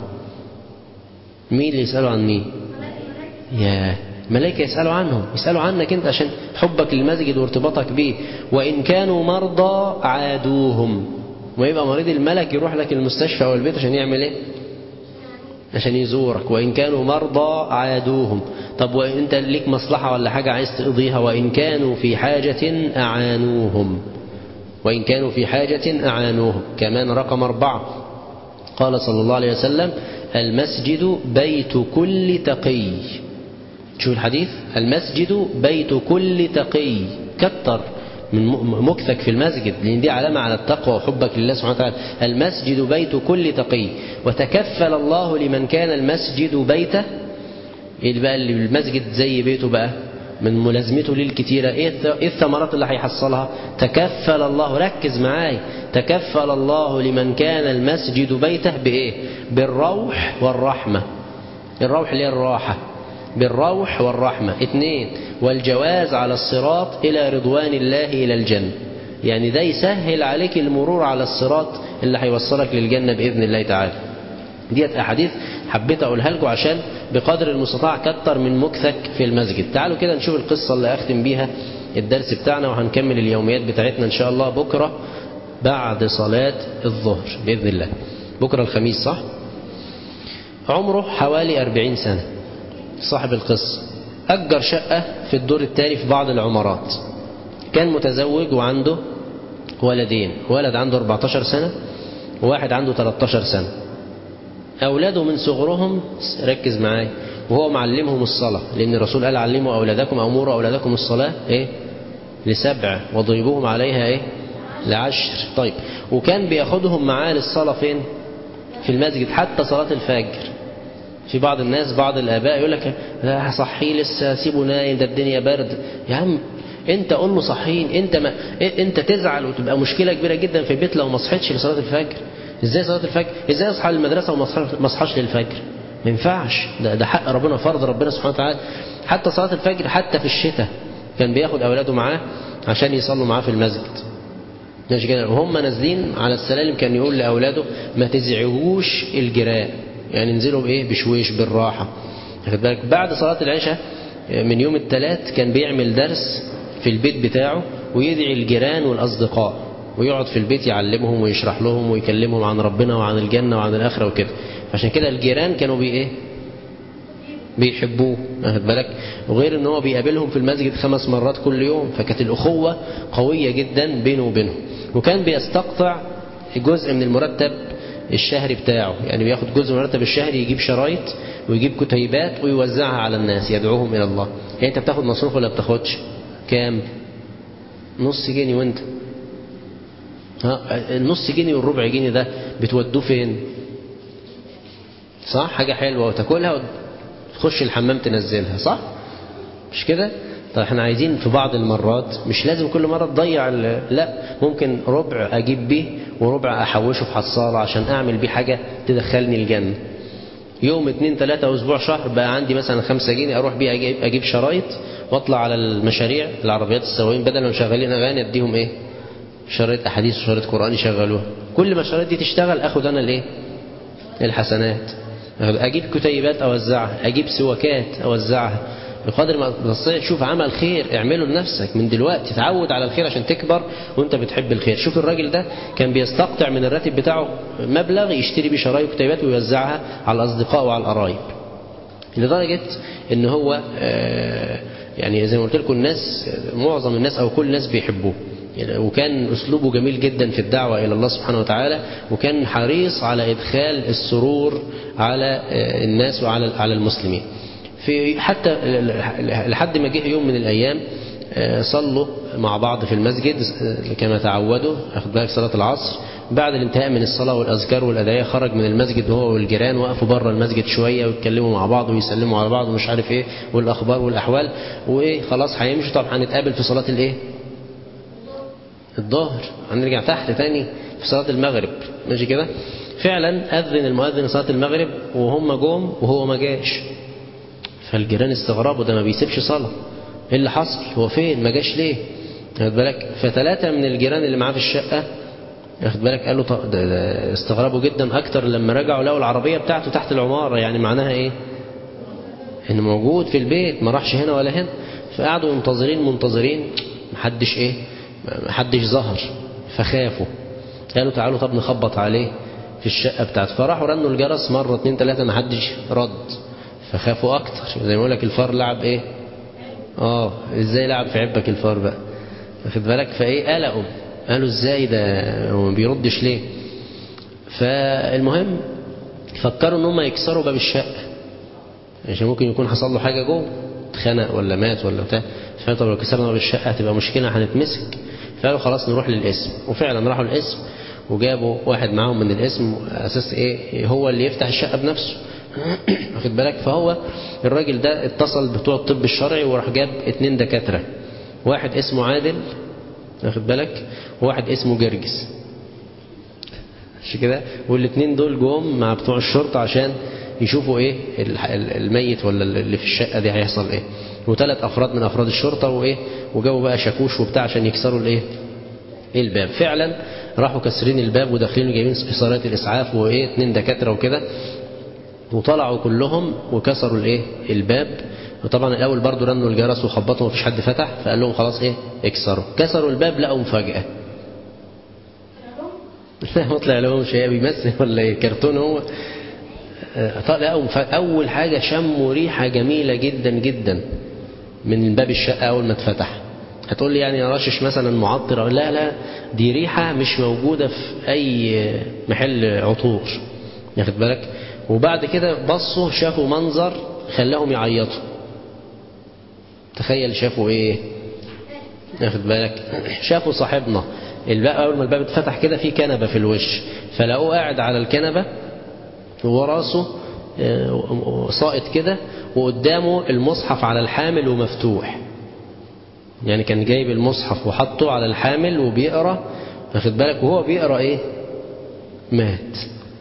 مين اللي يسألوا عن مين يا ملائكة يسألوا عنهم يسألوا عنك انت عشان حبك للمسجد وارتباطك به وإن كانوا مرضى عادوهم ويبقى مريض الملك يروح لك المستشفى أو البيت عشان يعمل ايه عشان يزورك وإن كانوا مرضى عادوهم طب وإنت ليك مصلحة ولا حاجة عايز تقضيها وإن كانوا في حاجة أعانوهم وإن كانوا في حاجة أعانوهم كمان رقم أربعة قال صلى الله عليه وسلم المسجد بيت كل تقي شوف الحديث المسجد بيت كل تقي كتر من مكثك في المسجد لأن دي علامة على التقوى وحبك لله سبحانه وتعالى المسجد بيت كل تقي وتكفل الله لمن كان المسجد بيته اللي بقى اللي المسجد زي بيته بقى من ملازمته للكتيرة ايه الثمرات اللي هيحصلها تكفل الله ركز معاي تكفل الله لمن كان المسجد بيته بايه بالروح والرحمة الروح اللي هي الراحة بالروح والرحمة اثنين والجواز على الصراط إلى رضوان الله إلى الجنة يعني ده يسهل عليك المرور على الصراط اللي هيوصلك للجنة بإذن الله تعالى ديت أحاديث حبيت أقولها لكم عشان بقدر المستطاع كتر من مكثك في المسجد تعالوا كده نشوف القصة اللي أختم بيها الدرس بتاعنا وهنكمل اليوميات بتاعتنا إن شاء الله بكرة بعد صلاة الظهر بإذن الله بكرة الخميس صح عمره حوالي أربعين سنة صاحب القصة أجر شقة في الدور الثاني في بعض العمارات كان متزوج وعنده ولدين ولد عنده 14 سنة وواحد عنده 13 سنة أولاده من صغرهم ركز معاي وهو معلمهم الصلاة لأن الرسول قال علموا أولادكم أموروا أولادكم الصلاة إيه لسبع وضربوهم عليها إيه لعشر طيب وكان بياخدهم معاه للصلاة فين في المسجد حتى صلاة الفجر في بعض الناس بعض الآباء يقول لك لا صحيه لسه سيبه نايم ده الدنيا برد يا عم انت قول له صحين انت ما انت تزعل وتبقى مشكله كبيره جدا في البيت لو ما صحيتش لصلاه الفجر ازاي صلاه الفجر ازاي اصحى للمدرسه وما اصحاش للفجر ما ينفعش ده, ده حق ربنا فرض ربنا سبحانه وتعالى حتى صلاه الفجر حتى في الشتاء كان بياخد اولاده معاه عشان يصلوا معاه في المسجد ماشي كده وهم نازلين على السلالم كان يقول لاولاده ما تزعجوش الجيران يعني انزلوا بايه بشويش بالراحه واخد بالك بعد صلاه العشاء من يوم الثلاث كان بيعمل درس في البيت بتاعه ويدعي الجيران والاصدقاء ويقعد في البيت يعلمهم ويشرح لهم ويكلمهم عن ربنا وعن الجنه وعن الاخره وكده عشان كده الجيران كانوا بي ايه بيحبوه واخد بالك وغير ان هو بيقابلهم في المسجد خمس مرات كل يوم فكانت الاخوه قويه جدا بينه وبينهم وكان بيستقطع جزء من المرتب الشهري بتاعه يعني بياخد جزء من المرتب الشهري يجيب شرايط ويجيب كتيبات ويوزعها على الناس يدعوهم الى الله يعني انت بتاخد مصروف ولا بتاخدش كام نص جنيه وانت ها النص جنيه والربع جنيه ده بتودوه فين صح حاجة حلوة وتاكلها وتخش الحمام تنزلها صح مش كده طيب احنا عايزين في بعض المرات مش لازم كل مرة تضيع لا ممكن ربع اجيب بيه وربع احوشه في حصالة عشان اعمل بيه حاجة تدخلني الجنة يوم اتنين تلاتة اسبوع شهر بقى عندي مثلا خمسة جنيه اروح بيه اجيب, أجيب شرايط واطلع على المشاريع العربيات السواقين بدل ما مشغلين اغاني اديهم ايه شرايط احاديث وشرايط قران يشغلوها كل ما الشرايط دي تشتغل اخد انا الايه الحسنات اجيب كتيبات اوزعها اجيب سواكات اوزعها بقدر ما تستطيع شوف عمل خير اعمله لنفسك من دلوقتي تعود على الخير عشان تكبر وانت بتحب الخير شوف الراجل ده كان بيستقطع من الراتب بتاعه مبلغ يشتري بيه شرايط وكتيبات ويوزعها على الاصدقاء وعلى القرايب لدرجة ان هو يعني زي ما قلت لكم الناس معظم الناس او كل الناس بيحبوه وكان أسلوبه جميل جدا في الدعوة إلى الله سبحانه وتعالى وكان حريص على إدخال السرور على الناس وعلى على المسلمين في حتى لحد ما جه يوم من الأيام صلوا مع بعض في المسجد كما تعودوا أخذ بالك صلاة العصر بعد الانتهاء من الصلاة والأذكار والأدعية خرج من المسجد وهو والجيران وقفوا بره المسجد شوية ويتكلموا مع بعض ويسلموا على بعض ومش عارف إيه والأخبار والأحوال وإيه خلاص هيمشوا طب هنتقابل في صلاة الإيه الظهر هنرجع تحت تاني في صلاة المغرب ماشي كده فعلا أذن المؤذن صلاة المغرب وهم جم وهو ما جاش فالجيران استغربوا ده ما بيسيبش صلاة ايه اللي حصل هو فين ما جاش ليه واخد بالك فثلاثة من الجيران اللي معاه في الشقة واخد بالك قالوا ده ده استغربوا جدا أكتر لما رجعوا لقوا العربية بتاعته تحت العمارة يعني معناها إيه إنه موجود في البيت ما راحش هنا ولا هنا فقعدوا منتظرين منتظرين محدش إيه محدش ظهر فخافوا قالوا تعالوا طب نخبط عليه في الشقة بتاعته فراحوا رنوا الجرس مرة اتنين تلاتة محدش رد فخافوا أكتر زي ما يقول لك الفار لعب إيه اه ازاي لعب في عبك الفار بقى واخد بالك فايه قلقوا قالوا ازاي ده هو ما بيردش ليه فالمهم فكروا ان هم يكسروا باب الشقه عشان ممكن يكون حصل له حاجه جوه اتخنق ولا مات ولا بتاع فقالوا طب لو كسرنا باب الشقه هتبقى مشكله هنتمسك فقالوا خلاص نروح للاسم وفعلا راحوا الاسم وجابوا واحد معاهم من الاسم اساس ايه هو اللي يفتح الشقه بنفسه واخد بالك فهو الراجل ده اتصل بتوع الطب الشرعي وراح جاب اتنين دكاترة واحد اسمه عادل واخد بالك وواحد اسمه جرجس مش كده والاتنين دول جم مع بتوع الشرطة عشان يشوفوا ايه الميت ولا اللي في الشقة دي هيحصل ايه وثلاث افراد من افراد الشرطة وايه وجابوا بقى شاكوش وبتاع عشان يكسروا الايه الباب فعلا راحوا كسرين الباب وداخلين جايبين اصارات الاسعاف وايه اتنين دكاتره وكده وطلعوا كلهم وكسروا الايه الباب وطبعا الاول برضو رنوا الجرس وخبطوا مفيش حد فتح فقال لهم خلاص ايه اكسروا كسروا الباب لقوا مفاجاه لا ما طلع لهم شيء بيمثل ولا ايه كرتون هو لقوا اول حاجه شموا ريحه جميله جدا جدا من باب الشقه اول ما اتفتح هتقول لي يعني رشش مثلا معطر لا لا دي ريحه مش موجوده في اي محل عطور ياخد بالك وبعد كده بصوا شافوا منظر خلاهم يعيطوا تخيل شافوا ايه ياخد بالك شافوا صاحبنا الباب اول ما الباب اتفتح كده في كنبه في الوش فلقوه قاعد على الكنبه وراسه ساقط كده وقدامه المصحف على الحامل ومفتوح يعني كان جايب المصحف وحطه على الحامل وبيقرا واخد بالك وهو بيقرا ايه مات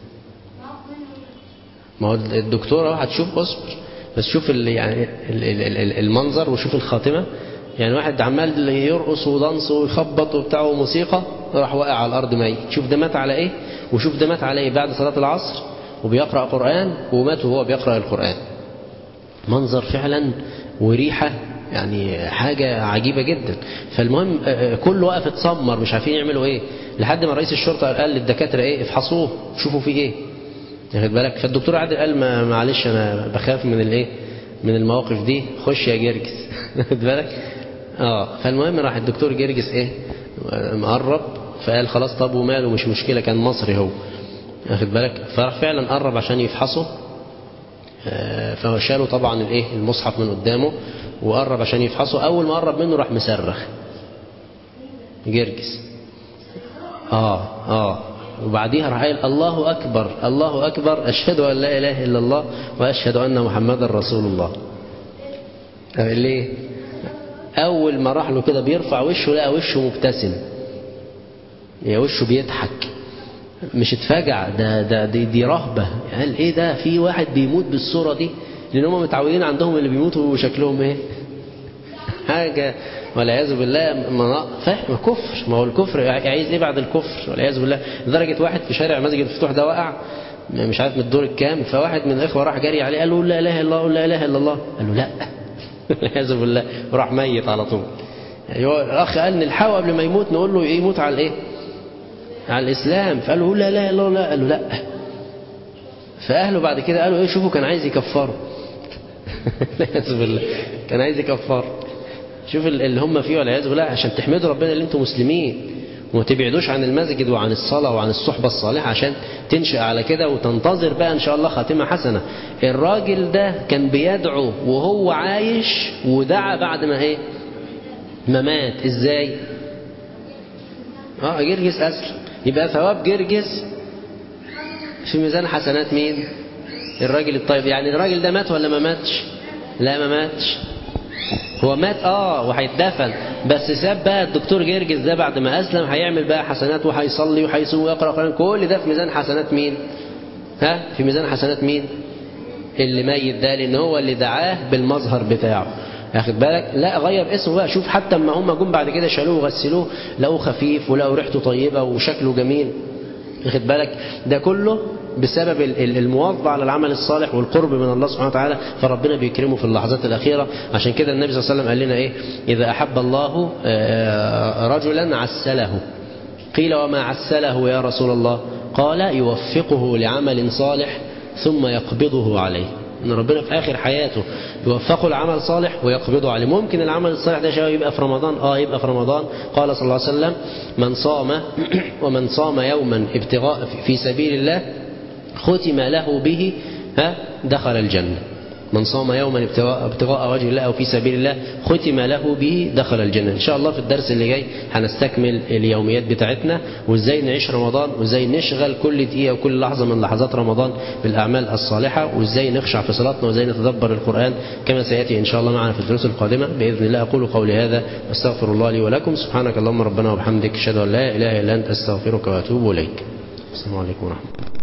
ما هو الدكتورة هتشوف اصبر بس شوف ال يعني المنظر وشوف الخاتمة يعني واحد عمال يرقص ودانس ويخبط وبتاع وموسيقى راح واقع على الأرض ميت شوف ده مات على إيه وشوف ده مات على إيه بعد صلاة العصر وبيقرأ قرآن ومات وهو بيقرأ القرآن منظر فعلا وريحة يعني حاجة عجيبة جدا فالمهم كله واقف اتسمر مش عارفين يعملوا ايه لحد ما رئيس الشرطة قال للدكاترة ايه افحصوه شوفوا فيه ايه واخد بالك فالدكتور عادل قال ما معلش انا بخاف من الايه من المواقف دي خش يا جرجس واخد بالك اه فالمهم راح الدكتور جرجس ايه مقرب فقال خلاص طب وماله مش مشكله كان مصري هو واخد بالك فراح فعلا قرب عشان يفحصه آه فشالوا طبعا الايه المصحف من قدامه وقرب عشان يفحصه اول ما قرب منه راح مصرخ جرجس اه اه وبعديها راح قايل الله أكبر الله أكبر أشهد أن لا إله إلا الله وأشهد أن محمدا رسول الله ليه أول ما راح له كده بيرفع وشه لقى وشه مبتسم يا وشه بيضحك مش اتفجع ده ده دي, دي رهبة قال ايه ده في واحد بيموت بالصورة دي لان هم متعودين عندهم اللي بيموتوا شكلهم ايه حاجة والعياذ بالله ما فاهم كفر ما هو الكفر عايز ايه بعد الكفر والعياذ بالله لدرجة واحد في شارع مسجد الفتوح ده وقع مش عارف من الدور الكام فواحد من الاخوه راح جري عليه قال له لا اله الا الله لا اله الا الله قال له لا والعياذ بالله وراح ميت على طول يعني هو الاخ قال نلحقه قبل ما يموت نقول له يموت على الايه على الاسلام فقال له لا اله الا الله قال له لا فاهله بعد كده قالوا ايه شوفوا كان عايز يكفره والعياذ بالله كان عايز يكفر شوف اللي هم فيه والعياذ بالله عشان تحمدوا ربنا اللي انتم مسلمين وما تبعدوش عن المسجد وعن الصلاة وعن الصحبة الصالحة عشان تنشأ على كده وتنتظر بقى إن شاء الله خاتمة حسنة الراجل ده كان بيدعو وهو عايش ودعا بعد ما ايه ما مات ازاي اه جرجس أسلم يبقى ثواب جرجس في ميزان حسنات مين الراجل الطيب يعني الراجل ده مات ولا ما ماتش لا ما ماتش هو مات اه وهيتدفن بس ساب بقى الدكتور جرجس ده بعد ما اسلم هيعمل بقى حسنات وهيصلي وهيصوم ويقرا قران كل ده في ميزان حسنات مين ها في ميزان حسنات مين اللي ميت ده لان هو اللي دعاه بالمظهر بتاعه واخد بالك لا غير اسمه بقى شوف حتى اما هم جم بعد كده شالوه وغسلوه لقوه خفيف ولقوا ريحته طيبه وشكله جميل واخد بالك ده كله بسبب المواظبة على العمل الصالح والقرب من الله سبحانه وتعالى فربنا بيكرمه في اللحظات الأخيرة عشان كده النبي صلى الله عليه وسلم قال لنا إيه إذا أحب الله رجلا عسله قيل وما عسله يا رسول الله قال يوفقه لعمل صالح ثم يقبضه عليه ان ربنا في اخر حياته يوفقه لعمل صالح ويقبضه عليه ممكن العمل الصالح ده شباب يبقى في رمضان اه يبقى في رمضان قال صلى الله عليه وسلم من صام ومن صام يوما ابتغاء في سبيل الله ختم له به ها دخل الجنة من صام يوما ابتغاء, ابتغاء وجه الله أو في سبيل الله ختم له به دخل الجنة إن شاء الله في الدرس اللي جاي هنستكمل اليوميات بتاعتنا وإزاي نعيش رمضان وإزاي نشغل كل دقيقة وكل لحظة من لحظات رمضان بالأعمال الصالحة وإزاي نخشع في صلاتنا وإزاي نتدبر القرآن كما سيأتي إن شاء الله معنا في الدروس القادمة بإذن الله أقول قولي هذا واستغفر الله لي ولكم سبحانك اللهم ربنا وبحمدك أشهد أن لا إله إلا أنت أستغفرك وأتوب إليك السلام عليكم ورحمة الله